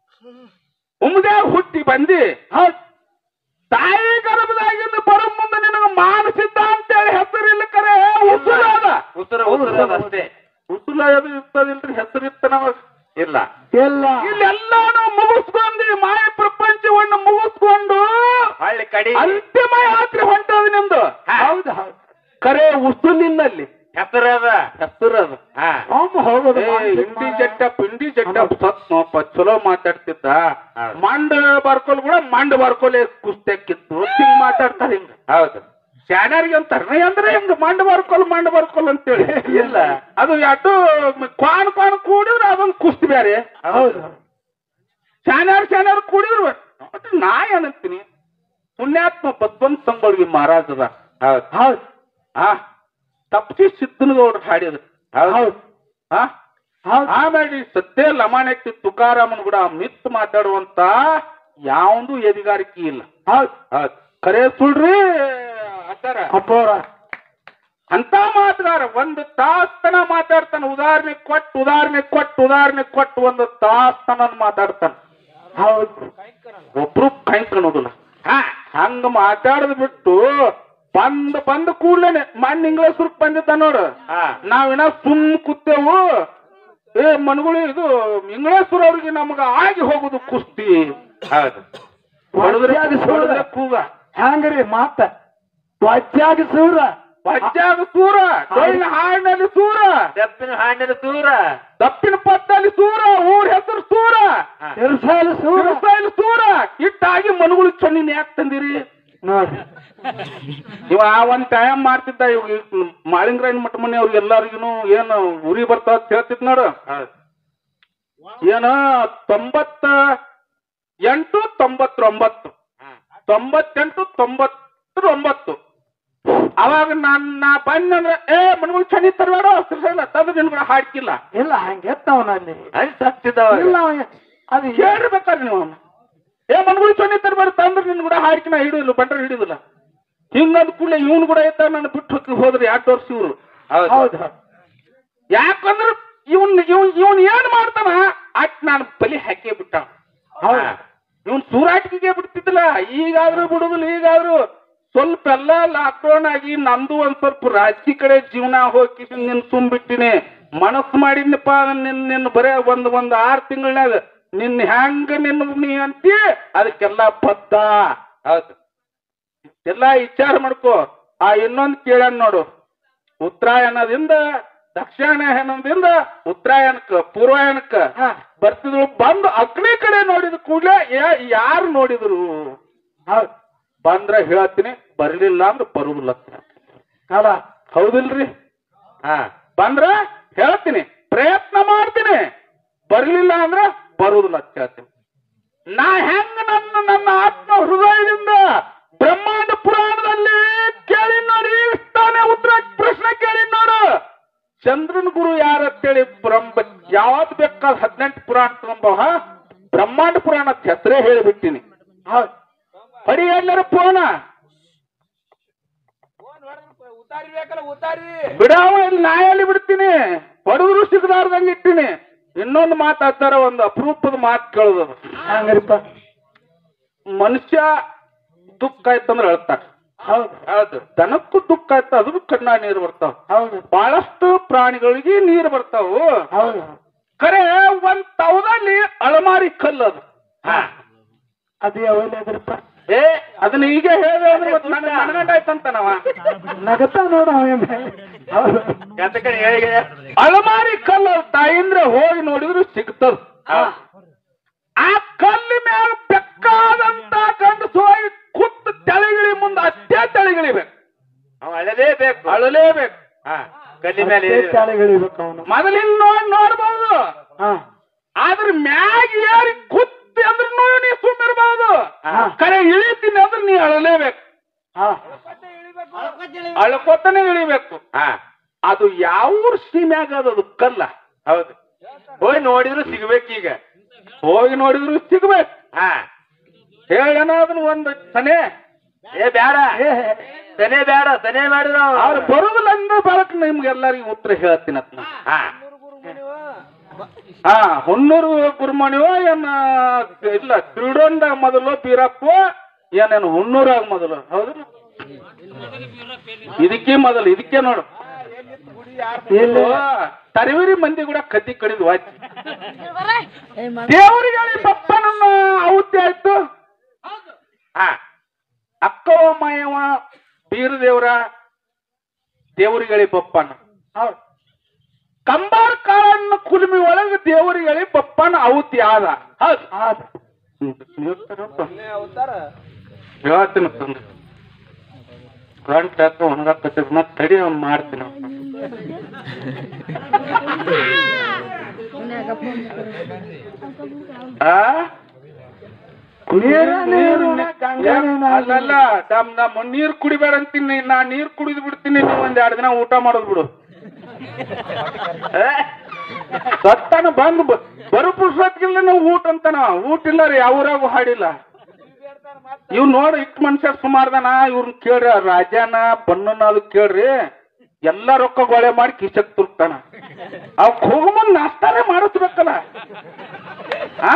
ಉಮ್ದ್ಯಾಗ ಹುಟ್ಟಿ ಬಂದಿ ಹೌದ್ ತಾಯಿ ಗರ್ಭದಾಗಿಂದ ಬರೋ ಮುಂದೆ ನಿನಗೆ ಮಾನಸಿದ್ದ ಅಂತೇಳಿ ಹೆಸರಿಲ್ಲ ಕರೆ ಉಸುಲ ಅದ ಉಸಿರು ಉಸಿರು ಅದು ಅಷ್ಟೇ ಉಸುಲ ಅದು ಇರ್ತದಿಲ್ರಿ ಹೆಸರು ಇತ್ತ ನಮಗ ಇಲ್ಲ ಇಲ್ಲ ಇಲ್ಲೆಲ್ಲಾನು ಮುಗಿಸ್ಕೊಂಡು ಈ ಮಾಯ ಪ್ರಪಂಚವನ್ನು ಮುಗಿಸ್ಕೊಂಡು ಹಳ್ಳಿ ಕಡಿ ಅಂತಿಮ ಯಾತ್ರೆ ಹೊಂಟದ ನಿಮ್ದು ಹೌದು ಹೌದು ಕರೆ ಉಸುಲಿಲ್ಲ ಅಲ್ಲಿ ಹೆಸರು ಅದ ಹೆಸರು ಅದು ಹಾ ಒಮ್ಮೆ ಹೋಗೋದು ಏ, ಮಾನಸಿಕ ಹಿಂಡಿ ಮಾಯ. ಜಟ್ಟ ಪಿಂಡಿ ಜಟ್ಟ ಸತ್ ನೋಪ ಚಲೋ ಮಾತಾಡ್ತಿದ್ದ ಹೌದು. ಮಂಡ ಬರ್ಕೊಲ್ ಕೂಡ ಮಂಡ ಬರ್ಕೊಲೆ ಕುಸ್ತೆಕ್ಕಿತ್ತು ಹಿಂಗ್ ಮಾತಾಡ್ತಾರೆ ಹಿಂಗ ಹೌದು ಶಾನ್ಯಾರಿಗೆ ಅಂತಾರ ಅಂದ್ರೆ ಹಿಂಗ ಮಂಡ ಬರ್ಕೊಲ್ ಮಂಡ ಬರ್ಕೊಲ್ ಅಂತೇಳಿ ಇಲ್ಲ ಅದು ಎಟ್ಟು ಕ್ವಾನ್ ಕ್ವಾನ್ ಕೂಡಿದ್ರೆ ಅದೊಂದು ಕುಸ್ತಿ ಬೇರೆ ಹೌದು ಶಾನ್ಯಾರ್ ಶಾನ್ಯಾರ್ ಕೂಡಿದ್ರು ಒಟ್ಟು ನಾ ಏನಂತೀನಿ ಪುಣ್ಯಾತ್ಮ ಬಸವಂತ ಸಂಗೊಳ್ಗಿ ಮಹಾರಾಜ್ ಅದ ಹೌದು ಹೌದು ಆ ತಪ್ಸಿ ಸಿದ್ದನಗೌಡ್ರು ಹಾಡಿದ್ರು ಹೌದು ಆ ಹೌದು ಆಮೇಲೆ ಈ ಸತ್ಯ ಲಮಾಣಕ್ಕೆ ತುಕಾರಾಮನ್ ಕೂಡ ಮಿತ್ ಮಾತಾಡುವಂತ ಯಾವಂದು ಎದಿಗಾರಿಕೆ ಇಲ್ಲ ಹೌದು ಹೌದು ಕರೆ ಸುಳ್ರಿ ಆಚಾರ ಅಪ್ಪೋರ ಅಂತ ಮಾತುಗಾರ ಒಂದು ತಾಸ್ತನ ಮಾತಾಡ್ತಾನ ಉದಾಹರಣೆ ಕೊಟ್ಟು ಉದಾಹರಣೆ ಕೊಟ್ಟು ಉದಾಹರಣೆ ಕೊಟ್ಟು ಒಂದು ತಾಸ್ತನ ಮಾತಾಡ್ತಾನ ಹೌದು ಒಬ್ರು ಕೈ ಕಾಣೋದಿಲ್ಲ ಹಂಗ ಮಾತಾಡದ್ ಬಿಟ್ಟು ಬಂದ್ ಬಂದ ಕೂಡ್ಲೇನೆ ಮನ್ ಇಂಗ್ಲೇಶ್ವರ್ಕ್ ಬಂದಿದ್ದ ನೋಡು ಹಾ ನಾವಿನ ಸುಮ್ ಕೂತೇವು ಏ ಮನ್ಗಳು ಇದು ಇಂಗ್ಲೇಶ್ವರ ಅವ್ರಿಗೆ ನಮಗ ಆಗಿ ಹೋಗುದು ಕುಸ್ತಿ ಹೌದು ಹೊಡೆದ್ರೆ ವಜ್ಜಾಗ ಸೂರ ಹೊಡೆದ್ರೆ ಕೂಗ ಹ್ಯಾಂಗ್ರಿ ಮಾತ ವಜ್ಜಾಗ ಸೂರ ವಜ್ಜಾಗ ಸೂರ ಡೊಳ್ಳಿನ ಹಾಡಿನಲ್ಲಿ ಸೂರ ದಪ್ಪಿನ ಹಾಂಡಿನ ದೂರ ದಪ್ಪಿನ ಪತ್ತಲ್ಲಿ ಸೂರ ಊರ್ ಹೆಸರು ಸೂರ ಹಾ. ಇರ್ಸಾಲ ಸೂರ ಸಿರಸಾಯಿಲ್ ಸೂರ ಇಟ್ಟಾಗಿ ಮನುಗಳು ಚೊನ್ನಿನ ಯಾಕೆ ತಂದಿರಿ ನೋಡ್ರಿ ಇವ ಆ ಒಂದ್ ಟೈಮ್ ಮಾಡ್ತಿದ್ದ ಇವ್ ಮಾಳಿಂಗರಾಯನ್ ಮಠ ಮನೆ ಅವ್ರಿಗೆ ಎಲ್ಲರಿಗೂ ಏನು ಉರಿ ಬರ್ತಾವ ಅಂತ ಹೇಳ್ತಿದ್ ನೋಡು ಹೌದು ಏನ ತೊಂಬತ್ತ ಎಂಟು ತೊಂಬತ್ತೊಂಬತ್ತು ಹಾ. ತೊಂಬತ್ತೆಂಟು ತೊಂಬತ್ತೊಂಬತ್ತು ಅವಾಗ ನಾನ್ ನಾ ಬಂದ್ರೆ ಏ ಮನ್ಗಳು ಚನಿ ತರಬೇಡ ಸಿರ್ಸಲ್ಲ ತಂದ್ರೆ ನಿನ್ಗಳು ಹಾಡ್ಕಿಲ್ಲ ಇಲ್ಲ ಹಂಗೆ ಎತ್ತವನಲ್ಲಿ ಅಂತ ಹತ್ತಿದವ ಇಲ್ಲ ಅವ ಅದು ಹೇಳ್ಬೇಕಾದ್ರೆ ನೀವು ಅವ್ನ. ಏ ಮನ್ಗಳು ಚನಿ ತರಬೇಡ ತಂದ್ರೆ ನಿನ್ ಕೂಡ ಹಾಡ್ಕಿನ ಹಿಡಿದಿಲ್ಲ ಬಂಡ್ರೆ ಹಿಡಿದಿಲ್ಲ ಹಿಂಗಂದ್ ಕೂಡಲೇ ಇವನು ಕೂಡ ಇದ್ದ ನಾನು ಬಿಟ್ಟು ಹೋಗಿ ಹೋದ್ರಿ ಎರಡು ವರ್ಷ ಇವ್ರು ಹೌದು ಹೌದು ಯಾಕಂದ್ರ ಇವನ್ ಇವನ್ ಇವನ್ ಏನ್ ಮಾಡ್ತಾನ ಅಟ್ ನಾನು ಬಲಿ ಹಾಕೇ ಬಿಟ್ಟ ಹೌದು ಇವನ್ ಸೂರಾಟಿಗೆ ಬಿಡ್ತಿದ್ದಿಲ್ಲ ಈಗಾದ್ರೂ ಬಿಡುದಿಲ್ಲ ಈಗಾದ್ರೂ ಸ್ವಲ್ಪ ಎಲ್ಲ ಲಾಕ್ಡೌನ್ ಆಗಿ ನಂದು ಒಂದ್ ಸ್ವಲ್ಪ ರಾಜಕೀಯ ಕಡೆ ಜೀವನ ಹೋಗಿ ನಿನ್ ತುಂಬಿಟ್ಟಿನಿ ಮನಸ್ಸು ಮಾಡಿನಪ್ಪ ನಿನ್ ನಿನ್ನ ಬರೇ ಒಂದ್ ಒಂದ್ ಆರ್ ತಿಂಗಳನ್ಯಾಗ ನಿನ್ ಹೆಂಗ ನಿನ್ನ ನೀ ಅಂತಿ ಅದಕ್ಕೆಲ್ಲ ಬದ್ಧ ಹೌದು ಎಲ್ಲ ವಿಚಾರ ಮಾಡ್ಕೋ ಆ ಇನ್ನೊಂದ್ ಕೇಳ್ಯಾನ ನೋಡು ಉತ್ತರಾಯಣದಿಂದ ದಕ್ಷಿಣಾಯನದಿಂದ ಉತ್ತರಾಯಣಕ್ಕ ಪೂರ್ವಾಯಣಕ್ಕ ಹಾ. ಬರ್ತಿದ್ರು ಬಂದು ಅಗ್ನಿ ಕಡೆ ನೋಡಿದ ಕೂಡಲೇ ಯಾರು ನೋಡಿದ್ರು ಹೌದು ಬಂದ್ರ ಹೇಳ್ತೀನಿ ಬರ್ಲಿಲ್ಲ ಅಂದ್ರೆ ಬರುದಿಲ್ಲ ಅಂತ ಹೇಳ್ತೀನಿ. ಅಲ್ಲ ಹೌದಿಲ್ರಿ ಹಾ ಬಂದ್ರ ಹೇಳ್ತೀನಿ ಪ್ರಯತ್ನ ಮಾಡ್ತೀನಿ ಬರ್ಲಿಲ್ಲ ಅಂದ್ರ ಬರುದಿಲ್ಲ ಅಂತ ಹೇಳ್ತೀನಿ ನಾ ಹೆಂಗ ನನ್ನ ನನ್ನ ಆತ್ಮ ಹೃದಯದಿಂದ ಬ್ರಹ್ಮಾಂಡ ಪುರಾಣದಲ್ಲಿ ಕೇಳಿ ನೋಡಿ ತಾನೇ ಉತ್ತರ ಪ್ರಶ್ನೆ ಕೇಳಿ ನೋಡು ಚಂದ್ರನ ಗುರು ಯಾರಂತೇಳಿ ಬ್ರಹ್ಮ ಯಾವ್ದು ಬೇಕಾದ ಹದಿನೆಂಟು ಪುರಾಣ ತಗೊಂಬ ಬ್ರಹ್ಮಾಂಡ ಪುರಾಣ ಅಂತ ಹೆಸರೇ ಹೇಳಿಬಿಟ್ಟಿನಿ ಹೌದು ಬರೀ ಎಲ್ಲರ ಪೋನ ಬಿಡಾವ ಇಲ್ಲಿ ನಾ ಎಲ್ಲಿ ಬಿಡ್ತೀನಿ ಹೊಡೆದ್ರು ಸಿಗದಾರ್ದಂಗೆ ಇಟ್ಟಿನಿ ಇನ್ನೊಂದು ಮಾತಾಡ್ತಾರ ಒಂದು ಅಪರೂಪದ ಮಾತು ಕೇಳೋದು ಹಂಗ್ರಿಪ್ಪ ಮನುಷ್ಯ ದುಃಖ ಆಯ್ತಂದ್ರೆ ಅಳ್ತಾರ ಹೌದು ಹೌದು ದನಕ್ಕೂ ದುಃಖ ಆಯ್ತು ಅದ್ರ ಕಣ್ಣ ನೀರು ಬರ್ತಾವ ಹೌದು ಬಹಳಷ್ಟು ಪ್ರಾಣಿಗಳಿಗೆ ನೀರು ಬರ್ತಾವು ಹೌದು ಖರೆ ಒಂದ್ ತವದಲ್ಲಿ ಅಳಮಾರಿ ಕಲ್ಲದು ಹಾ ಅದು ಯಾವಲ್ಲದ್ರಪ್ಪ ಏ ಅದನ್ನ ಈಗ ಹೇಳಿದೆ ಅಂದ್ರೆ ಇವತ್ತು ನನಗೆ ಮನಗಂಡಾಯ್ತಂತ ನಾವ ನಗತಾ ನೋಡ ಹೌದು ಎಂತ ಕಡೆ ಹೇಳಿ ಅಳಮಾರಿ ಕಲ್ಲು ತಾಯಿಂದ್ರೆ ಹೋಗಿ ನೋಡಿದ್ರು ಸಿಗ್ತದ ಆ ಕಲ್ಲು ಮೇಲೆ ಬೆಕ್ಕಾದಂತ ಗಂಡಸು ಹೋಗಿ ಕುತ್ತು ತೆಳಗಿಳಿ ಮುಂದೆ ಅಷ್ಟೇ ತೆಳಗಿಳಿಬೇಕು ಅವ ಅಳಲೇಬೇಕು ಅಳಲೇಬೇಕು ಹಾ ಕಲ್ಲಿ ಮೇಲೆ ಚಾಲೆಗಳಿಬೇಕು ಅವನು ಮೊದಲಿನ ನೋಡಿ ನೋಡ್ಬೋದು ಹಾ ಆದ್ರ ಮ್ಯಾಗ ಏರಿ ಕುತ್ತಿ ಅಂದ್ರ ನೀ ಸುಮ್ಮಿರ್ಬಹುದು ಹಾ. ಕರೆ ಇಳಿತೀನಿ ಅಂದ್ರೆ ನೀ ಅಳಲೇಬೇಕು ಹಾ ಅಳ್ಕೊತಾನೆ ಇಳಿಬೇಕು ಹಾ ಅದು ಯಾವ ಊರ್ ಸೀಮ್ಯಾಗ ಅದು ಅದು ಕಲ್ಲ ಹೌದು ಹೋಗಿ ನೋಡಿದ್ರು ಸಿಗ್ಬೇಕೀಗ ಹೋಗಿ ನೋಡಿದ್ರು ಸಿಗ್ಬೇಕು ಹಾ ಹೇಳನ ಅದನ್ನ ಒಂದು ಸನೆ ಏ ಬೇಡ ಸನೆ ಬೇಡ ಸನೆ ಮಾಡಿದ್ರು ಅವ್ರು ಬರುದಿಲ್ಲ ಅಂದ್ರೆ ಬರಕ್ ನಿಮ್ಗೆಲ್ಲರಿಗೂ ಉತ್ತರ ಹೇಳ್ತೀನಿ ಅದ್ನ. ಹಾ ಹಾ ಹೊನ್ನೂರು ಗುರುಮಣಿವ ಏನ ಇಲ್ಲ ಕ್ರೀಡೋನ್ದಾಗ ಮೊದಲು ಬೀರಪ್ಪ ಏನೇನು ಹುನ್ನೂರಾಗ ಮೊದಲು ಹೌದು ಇದಕ್ಕೆ ಮೊದಲು ಇದಕ್ಕೆ ನೋಡು ಇಲ್ಲಿ ತರವಿರಿ ಮಂದಿ ಕೂಡ ಕತ್ತಿ ಕಡಿದು ವಾಚ್ ದೇವರಿಗೆ ಪಪ್ಪನನ್ನ ಆಹುತಿ ಆಯ್ತು ಹಾ ಅಕ್ಕವ ಮಾಯವ ಬೀರ ದೇವ್ರ ದೇವರಿಗಳಿ ಬಪ್ಪನ ಹೌದು ಕಂಬಾರ ಕಾಳನ್ನ ಕುಲುಮಿ ಒಳಗ ದೇವರಿಗಳಿ ಬಪ್ಪನ ಆಹುತಿ ಆದ ಹೌದು ಆದ ಹೇಳ್ತೀನಿ ತಂದೆ ಗಂಟ ಹಾಕ ಒಣಗಾಕತ್ತದ ಮತ್ತೆ ತಡಿ ಅವ್ನು ಮಾಡ್ತೀನಿ ಆ ನೀರ ನೀರು ಗಂಗಾ ನೀರು. ಅಲ್ಲಲ್ಲ ನಮ್ ನಮ್ಮ ನೀರ್ ಕುಡಿಬೇಡ ಅಂತೀನಿ ನಾ ನೀರ್ ಕುಡಿದು ಬಿಡ್ತೀನಿ ನೀವು ಒಂದ್ ಎರಡು ದಿನ ಊಟ ಮಾಡೋದ್ ಬಿಡು ಸತ್ತಾನ ಬಂದು ಬ- ಬರೋ ಪುರುಷತ್ಗಿಲ್ಲ ನಾವು ಊಟ ಅಂತಾನ ಊಟ ಇಲ್ಲ ರೀ ಯಾವ್ರಾಗೂ ಹಾಡಿಲ್ಲ ಇವ್ ನೋಡ ಇಟ್ ಮನುಷ್ಯ ಸುಮಾರ್ದನ ಇವ್ರನ್ನ ಕೇಳ್ರಿ ಆ ರಾಜಾನ ಬಣ್ಣನ ಅದು ಕೇಳ್ರಿ ಎಲ್ಲಾ ರೊಕ್ಕ ಗೊಳೆ ಮಾಡಿ ಕಿಸಕ್ ತುರ್ತಾನ ಅವ್ ಹೋಗಮನ್ ನಾಷ್ಟಾನೇ ಮಾಡಿಸ್ಬೇಕಲ್ಲ ಆ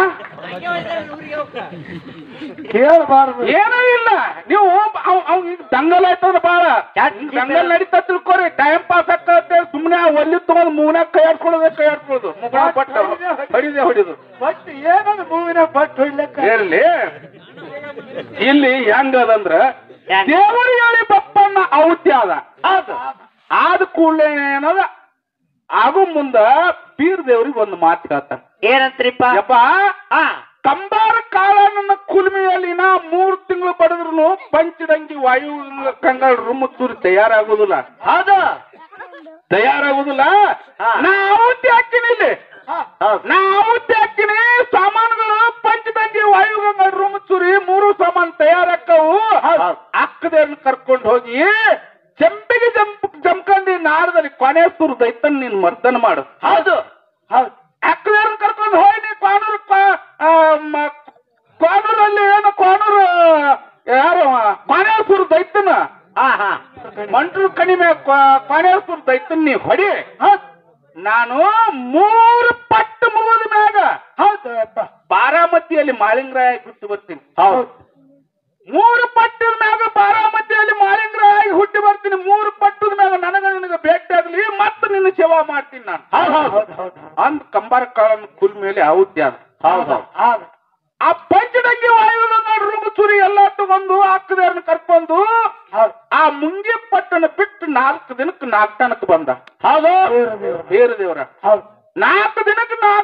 ಕೇಳಬಾರ್ದು ಏನೂ ಇಲ್ಲ ನೀವು ಅವ್- ಅವ್ ಈಗ ದಂಗಲ್ ಆಯ್ತಂದ್ರ ಬಾಳ ದಂಗಲ್ ನಡೀತಾ ತಿಳ್ಕೊರಿ ಟೈಮ್ ಪಾಸ್ ಆಗ್ತದೆ ಸುಮ್ನೆ ಆ ಒಲ್ಲಿ ತಗೊಂಡ್ ಮೂನ್ಯಾಗ ಕೈ ಆಡ್ಕೊಳ್ಳೋದೇ ಕೈ ಆಡ್ಕೊಳ್ಳೋದು ಮುಗುಳ ಪಟ್ಟ ಹೊಡಿದೆ ಹೊಡಿದು ಬಟ್ ಏನದು ಮೂವಿನ ಬಟ್ ಹೊಡ್ಲಿಕ್ಕ ಇರ್ಲಿ ಇಲ್ಲಿ ಹೆಂಗದಂದ್ರ ಹೆಂಗ್? ದೇವರಿಗೆ ಹೇಳಿ ಬಪ್ಪನ್ನ ಔತ್ಯ ಅದ ಆದ ಕೂಡಲೇ ಏನದ ಆಗು ಮುಂದ ಬೀರ್ ದೇವ್ರಿಗೆ ಒಂದು ಮಾತು ಹೇಳ್ತಾನ ಏನಂತ್ರಿಪ್ಪ ಯಪ್ಪ ಹಾ ಕಂಬಾರ ಕಾಳನ್ನ ಕುಲ್ಮಿಯಲ್ಲಿ ನಾ ಮೂರ್ ತಿಂಗಳು ಪಡೆದ್ರು ಪಂಚದಂಗಿ ವಾಯು ಕಂಗಳ ರುಮುತ್ತೂರಿ ತಯಾರಾಗುದಿಲ್ಲ ಹೌದು ತಯಾರಾಗುದಿಲ್ಲ ಹಾ. ನಾ ಆಹುತಿ ಹಾಕಿನಿ ಇಲ್ಲಿ ನಾ ಆಹುತಿ ಹಾಕಿನಿ ಸಾಮಾನುಗಳು ಪಂಚದಂಗಿ ವಾಯು ಗಂಗಳ ರುಮುತ್ತೂರಿ ಮೂರು ಸಾಮಾನು ತಯಾರಾಕ್ಕವು ಅಕ್ಕದೇವ್ರನ್ನ ಕರ್ಕೊಂಡು ಹೋಗಿ ಜಂಪಿಗೆ ಜಂಪ್ ಜಂಪ್ಕಂಡಿ ನಾರದಲ್ಲಿ ಕೊನೆ ಸುರು ದೈತನ್ ನೀನ್ ಮರ್ದನ ಮಾಡು ಹೌದು ಹೌದು ಅಕ್ಕದೇವ್ರನ್ನ ಕರ್ಕೊಂಡು ಹೋಗಿ ನೀ ಕಾನೂರು ಕಾ- ಆ, ಮ- ಕಾನೂರಲ್ಲಿ ಏನು ಕಾನೂರು ಯಾರು ಕೊನೆಸುರು ದೈತನ ಹಾ ಹಾ ಮಂಟ್ರು ಕಣಿಮೆ ಕೊನೆಸುರು ದೈತನ್ ನೀ ಹೊಡಿ ಹೌದ್. ನಾನು ಮೂರು ಪಟ್ಟು ಮುಗಿದ ಮ್ಯಾಗ ಹೌದು ಅಪ್ಪ ಬಾರಾಮತಿಯಲ್ಲಿ ಮಾಳಿಂಗರಾಯ ಬಿಟ್ಟು ಬರ್ತೀನಿ ಹೌದು ಮೂರು ಪಟ್ಟದ ಮ್ಯಾಗ ಬಾರಾಮತಿಯಲ್ಲಿ ಮಾಳಿಂಗರಾಯ ಹುಟ್ಟಿ ಬರ್ತೀನಿ ಮೂರು ಪಟ್ಟದ ಮ್ಯಾಗ ನನಗ ನಿನಗ ಭೇಟಿ ಆಗ್ಲಿ ಮತ್ತೆ ನಿನ್ನ ಸೇವಾ ಮಾಡ್ತೀನಿ ನಾನು ಹೌದು ಹೌದು ಹೌದು ಅಂದ್ ಕಂಬಾರ ಕಾಳನ್ ಕುಲ್ ಮೇಲೆ ಆಹುತಿ ಅದ ಹೌದು ಹೌದು ಆ ಪಂಚದಂಗಿ ವಾಯುವಿನ ರುಮಚುರಿ ಎಲ್ಲ ತಗೊಂಡು ಅಕ್ಕದೇವ್ರನ್ನ ಕರ್ಕೊಂಡು ಹೌದು ಆ ಮುಂಗಿ ಪಟ್ಟಣ ಬಿಟ್ಟು ನಾಲ್ಕು ದಿನಕ್ಕೆ ನಾಲ್ಕನಕ್ಕೆ ಬಂದ ಹೌದು ದೇವ್ರ ದೇವ್ರ ಬೇರೆ ದೇವ್ರ ಹೌದು ನಾಲ್ಕು ದಿನಕ್ಕೆ ನಾಲ್ಕನಕ್ಕೆ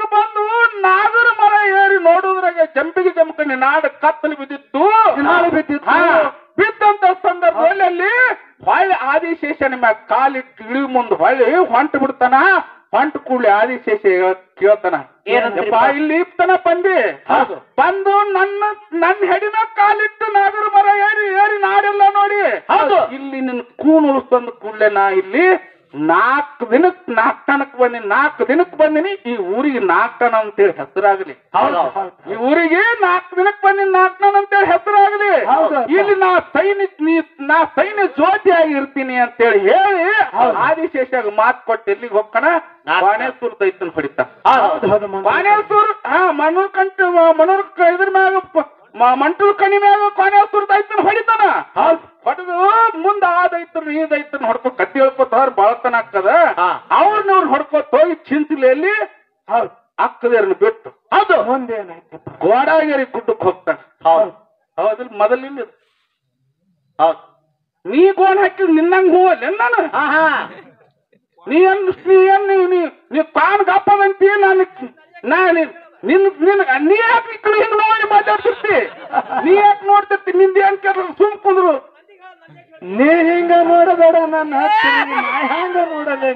ಬಂದು ನಾಗರ ಮರ ಏರಿ ನೋಡುದ್ರಾಗ ಜಂಪಿಗೆ ಜಂಪಕಣಿ ನಾಡ ಕತ್ತಲು ಬಿದ್ದಿತ್ತು ನಾಳೆ ಬಿದ್ದಿತ್ತು. ಹಾ, ಬಿದ್ದಂತ ಸಂದರ್ಭದಲ್ಲಿ ಅಲ್ಲಿ ಹೊಳ್ಳಿ ಆದಿಶೇಷನ ಮ್ಯಾಗ ಕಾಲಿಟ್ಟು ಇಳಿ ಮುಂದ್ ಹೊಳ್ಳಿ ಹೊಂಟ ಬಿಡ್ತಾನ ಹೊಂಟ ಕೂಡಲೇ ಆದಿಶೇಷ ಹೇಳ್- ಕೇಳ್ತಾನ ಏನಂತ್ರಿಪ್ಪ? ಯಪ್ಪಾ, ಇಲ್ಲಿ ಇಪ್ತನ ಬಂದಿ ಹೌದು. ಬಂದು ನನ್ನ ನನ್ನ ಹೆಡಿನ ಕಾಲಿಟ್ಟು ನಾಗರ ಮರ ಏರಿ ಏರಿ ನಾಡೆಲ್ಲ ನೋಡಿ ಹೌದು. ಇಲ್ಲಿ ನಿನ್ ಕೂನ್ ಉಳಿಸ್ತಂದ ಕೂಡಲೇ ನಾ ಇಲ್ಲಿ ನಾಲ್ಕು ದಿನಕ್ ನಾಲ್ಕು ಟನಕ್ ಬಂದಿನಿ ನಾಲ್ಕು ದಿನಕ್ ಬಂದಿನಿ ಈ ಊರಿಗೆ ನಾಲ್ಕು ಟನ ಅಂತೇಳಿ ಹೆಸರಾಗಲಿ ಹೌದು. ಈ ಊರಿಗೆ ನಾಲ್ಕು ದಿನಕ್ ಬಂದಿನಿ ನಾಲ್ಕು ಟನ ಅಂತೇಳಿ ಹೆಸರಾಗಲಿ ಹೌದು. ಇಲ್ಲಿ ನಾ ಸೈನಿಕ ನೀ ನಾ ಸೈನ್ಯ ಜ್ಯೋತಿ ಆಗಿರ್ತೀನಿ ಅಂತೇಳಿ ಹೇಳಿ ಆದಿಶೇಷಾಗ ಮಾತು ಕೊಟ್ಟು ಎಲ್ಲಿಗೆ ಹೋಗ್ಕಣ ನಾಲ್ಕು. ಬಾಣೇಶ್ವರ ದೈತನ್ ಹೊಡಿತ ಹೌದು ಹೌದು ಮನೆ. ಬಾಣೇಶ್ವರ ಹಾ ಮನೂರ್ ಕಂಟ ಮನೂರ್ ಕ- ಇದ್ರ ಮ್ಯಾಗ ಪ- ಮ- ಮಂಟೂರ್ ಕಣಿ ಮ್ಯಾಗ ಕೊನೆಶ್ವರ ದೈತನ್ ಹೊಡಿತಾನ ಹೊಡೆದು ಮುಂದ ಆ ದೈತನ್ ಈ ದೈತನ್ ಹೊಡ್ಕೊ ಕತ್ತಿ ಹೇಳ್ಕೊತ ಅವ್ರ ಬಾಳತನ ಆಗ್ತದ ಹಾ. ಅವ್ರನ್ನವ್ರು ಹೊಡ್ಕೊತ ಹೋಗಿ ಚಿಂಚಲೆಯಲ್ಲಿ ಹೌದು ಅಕ್ಕದೇರ್ನ ಬಿಟ್ಟು ಹೌದು ಮುಂದೇನಾಯ್ತಪ್ಪ ಗೋಡಾಗೇರಿ ಗುಡ್ಡಕ್ಕೆ ಹೋಗ್ತಾನ ಹೌದು ಹೌದಿಲ್ಲ ಮೊದಲಿಂದ ಹೌದು ನೀ ಗೋಣ್ ಹಾಕಿ ನಿನ್ನಂಗ್ ಹೂವಲ್ಲ ನಾನು ಹಾ ಹಾ ನೀ ಏನ್ ನೀ ಏನ್ ನೀ ನೀ ನೀ ಕಾನ್ ಗಪ್ಪದಂತಿ ನಾನು ನಾ ನೀನ್ ನಿನ್ ನಿನ್ ನೀ ಯಾಕೆ ಈ ಕಡೆ ಹಿಂಗ್ ನೋಡಿ ಮಾತಾಡ್ತಿರ್ತಿ ನೀ ಯಾಕೆ ನೋಡ್ತಿರ್ತಿ ನಿಂದ ಏನ್ ಕೇಳ ಸುಮ್ ಕುಂದ್ರು ನೀ ಹಿಂಗ ನೋಡಬೇಡ ನನ್ನ ಹತ್ತಿರ ನಾ ಹೆಂಗ ನೋಡಲೇ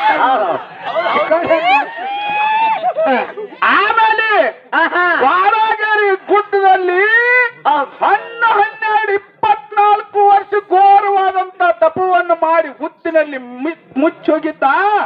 ಆಮೇಲೆ ವಾರಾಗೇರಿ ಗುಡ್ಡದಲ್ಲಿ ಹಣ್ಣು ಹನ್ನೆರಡು ಇಪ್ಪತ್ನಾಲ್ಕು ವರ್ಷ ಘೋರವಾದಂತ ತಪವನ್ನು ಮಾಡಿ ಹುತ್ತಿನಲ್ಲಿ ಮಿ- ಮುಚ್ಚೋಗಿದ್ದ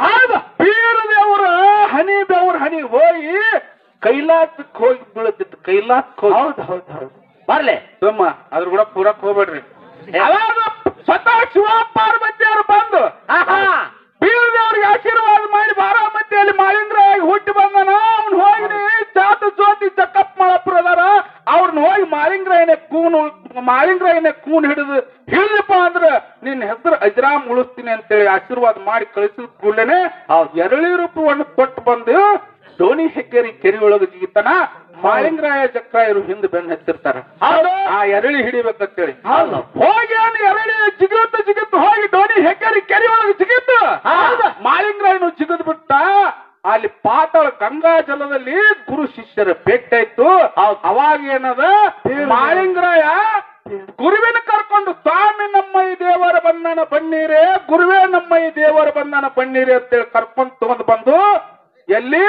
ಬೀರ ದೇವರ ಹನಿ ಬೆವರ ಹನಿ ಹೋಗಿ ಕೈಲಾಸಕ್ಕೆ ಹೋಗಿ ಬೀಳುತ್ತಿತ್ತು ಕೈಲಾಸಕ್ಕೆ ಹೋಗಿ ಹೌದು ಹೌದು ಹೌದು ಬರ್ಲೆ ಸೋಮ ಅದ್ರ ಕೂಡ ಪೂರಕ್ ಹೋಗ್ಬೇಡ್ರಿ ಅವಾಗ ಸ್ವತಃ ಶಿವ ಪಾರ್ವತಿಯವರು ಬಂದು ಬೀರದೇವ್ರಿಗೆ ಆಶೀರ್ವಾದ ಮಾಡಿ ಬಾರಾಮತಿಯಲ್ಲಿ ಮಾಳಿಂಗ್ರಾಗಿ ಹುಟ್ಟಿ ಬಂದನ ಅವ್ನು ಹೋಗಿ ಜಾತ ಜ್ಯೋತಿ ಜಕ್ಕಪ್ಪ ಮಾಳಪ್ಪರು ಅದಾರ ಅವ್ರನ್ನ ಹೋಗಿ ಮಾಳಿಂಗ್ರಾಯನ ಕೂನು ಮಾಳಿಂಗ್ರಾಯನ ಕೂನ್ ಹಿಡಿದು ಹಿಡಿದಪ್ಪ ಅಂದ್ರ ನಿನ್ನ ಹೆಸರು ಅಜ್ರಾಮ್ ಉಳಿಸ್ತೀನಿ ಅಂತೇಳಿ ಆಶೀರ್ವಾದ ಮಾಡಿ ಕಳಿಸಿದ ಕೂಡಲೇನೆ ಎರಳಿ ರೂಪವನ್ನು ಕೊಟ್ಟು ಬಂದು ಡೋಣಿ ಹೆಗ್ಗೇರಿ ಕೆರೆ ಒಳಗೆ ಜಿಗಿತಾನ ಮಾಳಿಂಗ್ರಾಯ ಚಕ್ರಾಯರು ಹಿಂದೆ ಬೆನ್ನ ಹತ್ತಿರ್ತಾರ ಆ ಎರಳಿ ಹಿಡಿಬೇಕಂತೇಳಿ ಹೋಗಿ ಅವ್ನು ಎರಳಿ ಜಿಗಿತ ಜಿಗಿತ್ತು ಹೋಗಿ ಡೋಣಿ ಹೆಗ್ಗೇರಿ ಕೆರೆ ಒಳಗೆ ಜಿಗಿತ್ತು ಮಾಳಿಂಗ್ರಾಯನು ಜಿಗಿದ್ ಬಿಟ್ಟ ಅಲ್ಲಿ ಪಾತಾಳ ಗಂಗಾ ಜಲದಲ್ಲಿ ಗುರು ಶಿಷ್ಯರ ಭೇಟಾಯ್ತು ಅವಾಗ ಏನದ ಮಾಳಿಂಗ್ರಾಯ ಗುರುವಿನ ಕರ್ಕೊಂಡು ಸ್ವಾಮಿ ನಮ್ಮ ಈ ದೇವರ ಬಂಧನ ಬನ್ನೀರೆ ಗುರುವೇ ನಮ್ಮ ಈ ದೇವರ ಬಂಧನ ಬನ್ನೀರೆ ಅಂತೇಳಿ ಕರ್ಕೊಂಡು ತಗೊಂಡ್ ಬಂದು ಎಲ್ಲಿ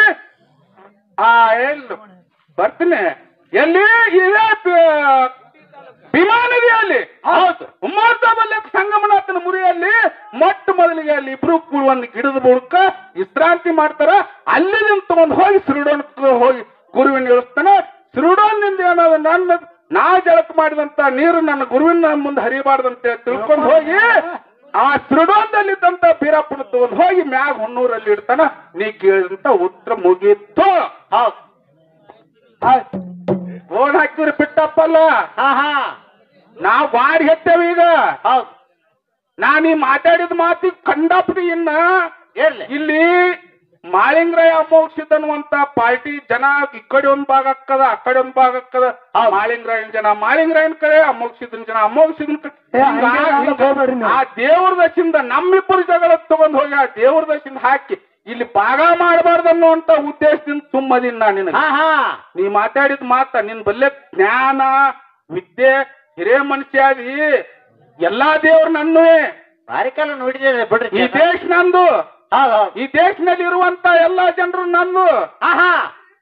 ಆ ಎಲ್ಲಿ ಬರ್ತೀನಿ ಎಲ್ಲಿ ಇದೇ ಬ- ಭೀಮಾ ನದಿಯಲ್ಲಿ ಹೌದು ಉಮ್ಮಾರ್ತಾಬಲ್ಲಿ ಸಂಗಮನಾಥನ ಮುರಿಯಲ್ಲಿ ಮೊಟ್ಟ ಮೊದಲಿಗೆ ಅಲ್ಲಿ ಇಬ್ರು ಕೂಡ ಒಂದು ಗಿಡದ ಬುಡಕ ವಿಶ್ರಾಂತಿ ಮಾಡ್ತಾರ ಅಲ್ಲಿಂದ ತಗೊಂಡ್ ಹೋಗಿ ಸಿರುಡೋನ್ ಹೋಗಿ ಗುರುವಿನ ಇಳಿಸ್ತಾನೆ ಸಿರುಡೋನ್ನಿಂದ ಏನದ ನನ್ನ ನಾ ಜಳಕ ಮಾಡಿದಂತ ನೀರು ನನ್ನ ಗುರುವಿನ ಮುಂದೆ ಹರಿಬಾರ್ದಂತ ತಿಳ್ಕೊಂಡು ಹೋಗಿ ಆ ಸಿರುಡೋನ್ದಲ್ಲಿದ್ದಂತ ಬೀರಪ್ಪನ ತಗೊಂಡ್ ಹೋಗಿ ಮ್ಯಾಗ ಹೊನ್ನೂರಲ್ಲಿ ಇಡ್ತಾನ ನೀ ಕೇಳಿದಂತ ಉತ್ತರ ಮುಗೀತು ಹೌದು ಆಯ್ತು ಫೋನ್ ಹಾಕಿದ್ರೆ ಬಿಟ್ಟಪ್ಪಲ್ಲ ಹಾ ಹಾ ನಾವ್ ಬಾಡಿ ಹೆತ್ತೇವ ಈಗ ಹೌದು ನಾನ್ ಈ ಮಾತಾಡಿದ ಮಾತಿಗೆ ಕಂಡಾಪಟಿ ಇನ್ನ ಇರ್ಲಿ ಇಲ್ಲಿ ಮಾಳಿಂಗ್ರಾಯ ಅಮೋಕ್ಷಿತ್ ಅನ್ನುವಂತ ಪಾರ್ಟಿ ಜನ ಈ ಕಡೆ ಒಂದ್ ಭಾಗ ಅಕ್ಕದ ಆ ಕಡೆ ಒಂದ್ ಭಾಗ ಅಕ್ಕದ ಆ ಮಾಳಿಂಗ್ರಾಯನ್ ಜನ ಮಾಳಿಂಗ್ರಾಯನ್ ಕಡೆ ಅಮೋಕ್ಷಿತನ ಜನ ಅಮೋಕ್ಷಿತನ ಕಡೆ ಏ, ಹಿಂಗ ಹಂಗೆ ಆ- ಮಾಡಕ್ ಹೋಗ್ಬೇಡ್ರಿ ನೀವು. ಆ ದೇವ್ರ ದಶಿಂದ ನಮ್ಮಿಬ್ಬರು ಜಗಳ ತಗೊಂಡ್ ಹೋಗಿ ಆ ದೇವ್ರ ದಶಿಂದ ಹಾಕಿ ಇಲ್ಲಿ ಭಾಗ ಮಾಡಬಾರ್ದು ಅನ್ನುವಂತ ಉದ್ದೇಶದಿಂದ ಸುಮ್ಮದಿನ್ ನಾ ನಿನಗೆ ಹಾ ಹಾ ನೀ ಮಾತಾಡಿದ ಮಾತ ನಿನ್ ಬಲ್ಲೆ ಜ್ಞಾನ ವಿದ್ಯೆ ಹಿರೇ ಮನುಷ್ಯ ಅದಿ ಎಲ್ಲಾ ದೇವ್ರ ನನ್ನುವೆ ಭಾರಿ ಕಾಲ ನೋಡಿದ್ದೇನೆ ಬಿಡ್ರಿ ಈ ದೇಶ ನಂದು ಹೌದು ಹೌದು ಈ ದೇಶದಲ್ಲಿ ಇರುವಂತ ಎಲ್ಲಾ ಜನರು ನಂದು ಹಾ ಹಾ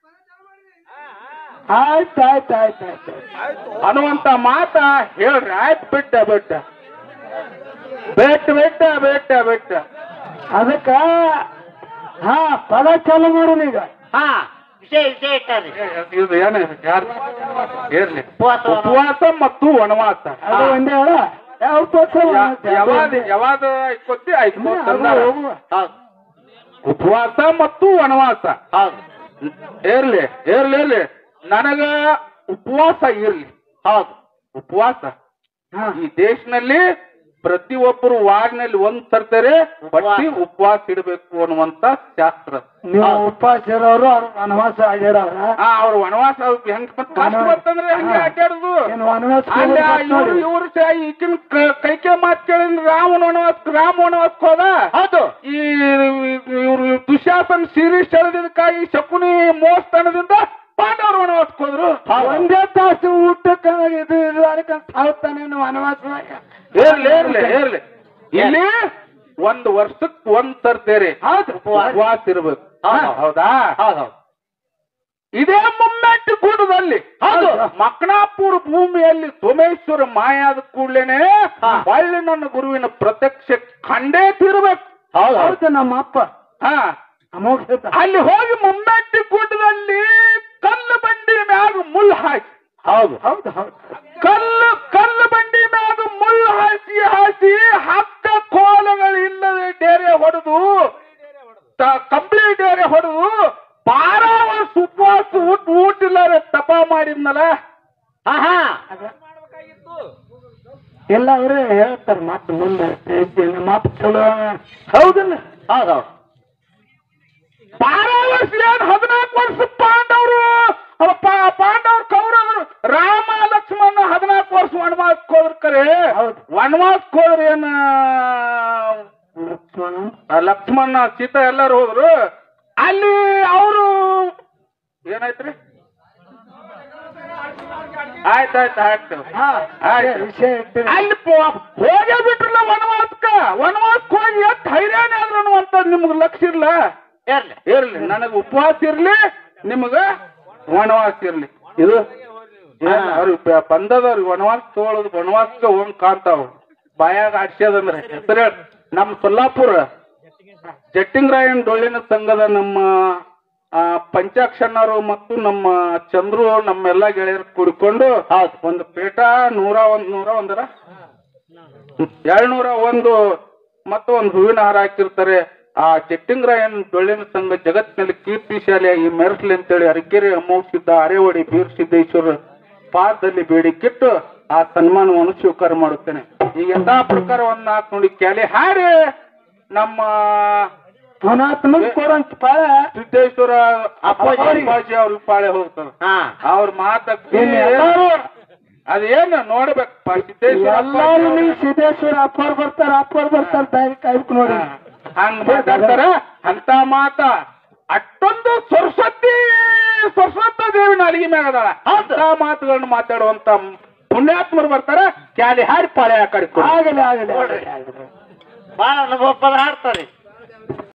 ಆಯ್ತು ಆಯ್ತು ಆಯ್ತು ಆಯ್ತು ಅನ್ನುವಂತ ಮಾತ ಹೇಳ್ರಿ ಆಯ್ತು ಬಿಟ್ಟ ಬಿಟ್ಟ ಬೆಟ್ಟ ಬೆಟ್ಟ ಬೆಟ್ಟ ಬೆಟ್ಟ ಅದಕ್ಕ ಹಾ ಪದ ಚಾಲು ಮಾಡೋಣ ಈಗ ಹಾ ವಿಷಯ ವಿಷಯ ಇಟ್ಟಾರಿ ಇದು ಏನು ಯಾರು ಇರ್ಲಿ ಉಪವಾಸ ಉಪವಾಸ ಮತ್ತು ವನವಾಸ ಅದು ಒಂದೇ ಹೇಳ ಯಾವ ಉಪವಾಸ ಯಾ- ಯಾವಾದ ಯಾವಾದ ಐಕೋತಿ ಐಕೋತ ಹೌದು ಉಪವಾಸ ಮತ್ತು ವನವಾಸ ಹೌದು ಇರ್ಲಿ ಇರ್ಲಿ ಇರ್ಲಿ ನನಗ ಉಪವಾಸ ಇರ್ಲಿ ಹೌದು ಉಪವಾಸ ಹಾ ಈ ದೇಶನಲ್ಲಿ ಪ್ರತಿಯೊಬ್ಬರು ವಾರ್ನಲ್ಲಿ ಒಂದ್ ತರ್ತಾರೆ ಬಟ್ಟಿ ಉಪವಾಸ ಇಡಬೇಕು ಅನ್ನುವಂತ ಶಾಸ್ತ್ರ ನೀವು ಉಪವಾಸ ಇರೋರು ಅವ್ರು ವನವಾಸ ಆಗ್ಯಾಡವ್ರ ಆ ಅವ್ರ ವನವಾಸ ಅವ್ರಿಗೆ ಹೆಂಗ್ ಮತ್ತ್ ಕಷ್ಟ ಬರ್ತಂದ್ರೆ ಹಂಗೆ ಆಟಾಡುದು ಏನ್ ವನವಾಸ ಅಲ್ಲ ಇವ್ರು ಇವ್ರು ಸ- ಈಗಿನ ಕ- ಕೈಕೆ ಮಾತ್ ಕೇಳಿದ್ರೆ ರಾಮನ ವನವಾಸ ರಾಮ ವನವಾಸಕ್ಕೆ ಹೋದ ಹೌದು ಈ ಇವ್ರು ದುಶಾಸನ್ ಸೀರೀಸ್ ಎಳೆದಿದ್ದಕ್ಕಾಗಿ ಶಕುನಿ ಮೋಸ್ತನದಿಂದ ಪಾಂಡವರು ವನವಾಸಕ್ಕೆ ಹೋದ್ರು ಒಂದೇ ತಾಸು ಊಟಕ್ಕೆ ಇದು ಇದು ಅದಕ್ಕೆ ಸಾವುತ್ತಾನೆ ವನವಾಸದಾಗ ಇರ್ಲಿ ಇರ್ಲಿ ಇರ್ಲಿ ಇಲ್ಲಿ ಒಂದ್ ವರ್ಷಕ್ ಒಂದ್ ತರ್ತೇರಿ ಹೌದು ಉಪವಾಸ ಇರ್ಬೇಕು ಹೌದು. ಹೌದಾ ಹೌದು ಇದೇ ಮುಮ್ಮೆಟ್ಟು ಕೂಡದಲ್ಲಿ ಹೌದು. ಮಕ್ಕಣಾಪುರ ಭೂಮಿಯಲ್ಲಿ ಸೋಮೇಶ್ವರ ಮಾಯಾದ ಕೂಡ್ಲೇನೆ ಹೊಳ್ಳಿ ನನ್ನ ಗುರುವಿನ ಪ್ರತ್ಯಕ್ಷ ಕಂಡೇ ತಿರ್ಬೇಕು ಹೌದು ಹೌದು ಹೌದು ನಮ್ಮ ಅಪ್ಪ ಹಾ ಅಮೋಘ ಅಲ್ಲಿ ಹೋಗಿ ಮುಮ್ಮೆಟ್ಟಿ ಕೂಟದಲ್ಲಿ ಕಲ್ಲು ಬಂಡಿ ಮ್ಯಾಗ ಮುಳ್ಳು ಹಾಕಿ ಹೌದು ಹೌದು ಹೌದು ಕಲ್ಲು ಕಲ್ಲು ಬಂಡಿ ಮ್ಯಾಗ ಮುಳ್ಳು ಹಾಸಿ ಹಾಸಿ ಹಕ್ಕ ಕೋಲಗಳಿಲ್ಲದೆ ಡೇರೆ ಹೊಡೆದು ಕಂಬಳಿ ಡೇರೆ ಹೊಡೆದು ಬಾರಾವ ಉಪವಾಸ ಊಟ ಊಟ ಇಲ್ಲಾರೆ ತಪ ಮಾಡಿದ್ನಲ್ಲ ಹಾ ಹಾ ಎಲ್ಲ ಅವರೇ ಹೇಳ್ತಾರೆ ಮತ್ತೆ ಮುಂದೆ ಐತಿ, ನಮ್ಮ ಅಪ್ಪ ಚಲೋ ಹೌದಲ್ಲ ಹೌದು ಹೌದು ಬಾರಾ ವರ್ಷ ಏನ್ ಹದಿನಾಲ್ಕು ವರ್ಷ ಪಾಂಡವರು ಅವ ಪಾ- ಪಾಂಡವ್ರು ಕೌರವರು ರಾಮ ಲಕ್ಷ್ಮಣ ಹದಿನಾಲ್ಕು ವರ್ಷ ವನವಾಸಕ್ಕೆ ಹೋದ್ರ ಕರೆ ಹೌದು. ವನವಾಸಕ್ಕೆ ಹೋದ್ರ ಏನ ಲಕ್ಷ್ಮಣ ಆ ಲಕ್ಷ್ಮಣ ಸೀತಾ ಎಲ್ಲರೂ ಹೋದ್ರು ಅಲ್ಲಿ ಅವರು ಏನಾಯ್ತ್ರಿ ಆಯ್ತಾಯ್ತು ಆಯ್ತು ಹಾ ಆಯ್ತು. ವಿಷಯ ಇಟ್ಟಿರಿ. ಅಲ್ಲಿ ಪೋ- ಹೋಗೇ ಬಿಟ್ರಲ್ಲ ವನವಾಸಕ್ಕ ವನವಾಸಕ್ಕೆ ಹೋಗಿ ಎಷ್ಟು ಹೈರಾಣ ಆದ್ರು ಅನ್ನುವಂಥದ್ದು ನಿಮ್ಗೆ ಲಕ್ಷ್ಯ ಇಲ್ಲ ಇರ್ಲಿ ಇರ್ಲಿ ನನಗೆ ಉಪವಾಸ ಇರ್ಲಿ ನಿಮಗ ವನವಾಸ ಇರ್ಲಿ ಇದು ಏನ್ ಅವ್ರಿಗೆ ಬಂದದವ್ರಿಗೆ ವನವಾಸ ತಗೊಳ್ಳೋದು ವನವಾಸಕ್ಕೆ ಹೋಗ್ ಕಾಣ್ತಾವ ಬಾಯಾಗ ಆಡ್ಸ್ಯದಂದ್ರೆ ಹೆಸರೇ ನಮ್ಮ ಸೊಲ್ಲಾಪುರ ಜಟ್ಟಿಂಗರಾಯನ್ ಡೊಳ್ಳಿನ ಸಂಘದ ನಮ್ಮ ಆ, ಪಂಚಾಕ್ಷಣ್ಣರು ಮತ್ತು ನಮ್ಮ ಚಂದ್ರು ನಮ್ಮೆಲ್ಲ ಗೆಳೆಯರು ಕುಡ್ಕೊಂಡು ಹೌದು ಒಂದು ಪೇಟ ನೂರ ಒಂದ್ ನೂರ ಒಂದರ ಎರಡ್ನೂರ ಒಂದು ಮತ್ತು ಒಂದು ಹೂವಿನ ಹಾರ ಹಾಕಿರ್ತಾರೆ ಆ ಚೆಟ್ಟಿಂಗ್ರಾಯನ್ ಡೊಳ್ಳಿನ ಸಂಘ ಜಗತ್ತಿನಲ್ಲಿ ಕೀರ್ತಿ ಶಾಲೆಯಾಗಿ ಮೆರೆಸ್ಲಿ ಅಂತೇಳಿ ಅರಕೆರೆ ಅಮೋಘಿಸಿದ್ದ ಅರೆವಡಿ ಬೀರ್ ಸಿದ್ದೇಶ್ವರ ಪಾದದಲ್ಲಿ ಬೇಡಿಕಿಟ್ಟು ಆ ಸನ್ಮಾನವನ್ನು ಸ್ವೀಕಾರ ಮಾಡುತ್ತೇನೆ ಈಗ ಎಂತ ಪ್ರಕಾರವನ್ನ ನಾಲ್ಕು ನೋಡಿ ಕ್ಯಾಲಿ ಹಾರಿ ನಮ್ಮ ಪುನಾತ್ಮ ಕೊಡಂತ ಪಾಳ ಸಿದ್ದೇಶ್ವರ ಅಪ್ಪಾಜಿ. ಅಪ್ಪಾಜಿ ಅವ್ರ ಪಾಳೆ ಹೋಗ್ತಾರೆ ಹಾ ಅವ್ರ ಮಾತ ಇನ್ನು ಎಲ್ಲಾರು ಅದೇನು ನೋಡ್ಬೇಕಪ್ಪ ಸಿದ್ದೇಶ್ವರ ಎಲ್ಲಾರು ಅಪ್ಪಾಜಿ ನೀವು ಸಿದ್ದೇಶ್ವರ ಅಪ್ಪರ್ ಬರ್ತಾರ ಅಪ್ಪರ್ ಬರ್ತಾರ ತಾಯಿ ಕಾಯ್ಬೇಕು ನೋಡಿ ಹಂಗ ಮಾತಾಡ್ತಾರ ಅಂತ ಮಾತ ಅಷ್ಟೊಂದು ಸರಸ್ವತಿ ಸರಸ್ವತ ದೇವಿ ನಾಲಿಗೆ ಮ್ಯಾಗ ಅದಾಳ ಅಂತ ಮಾತುಗಳನ್ನ ಮಾತಾಡುವಂತ ಪುಣ್ಯಾತ್ಮರು ಬರ್ತಾರ ಕ್ಯಾಲಿ ಹಾರಿ ಪಾಳೆ ಹಾಕಿ ಆಗಲಿ ಆಗಲಿ ಆಗಲಿ ಆಗಲಿ ಬಹಳ ಅನುಭವ ಪದ ಹಾಡ್ತಾರೆ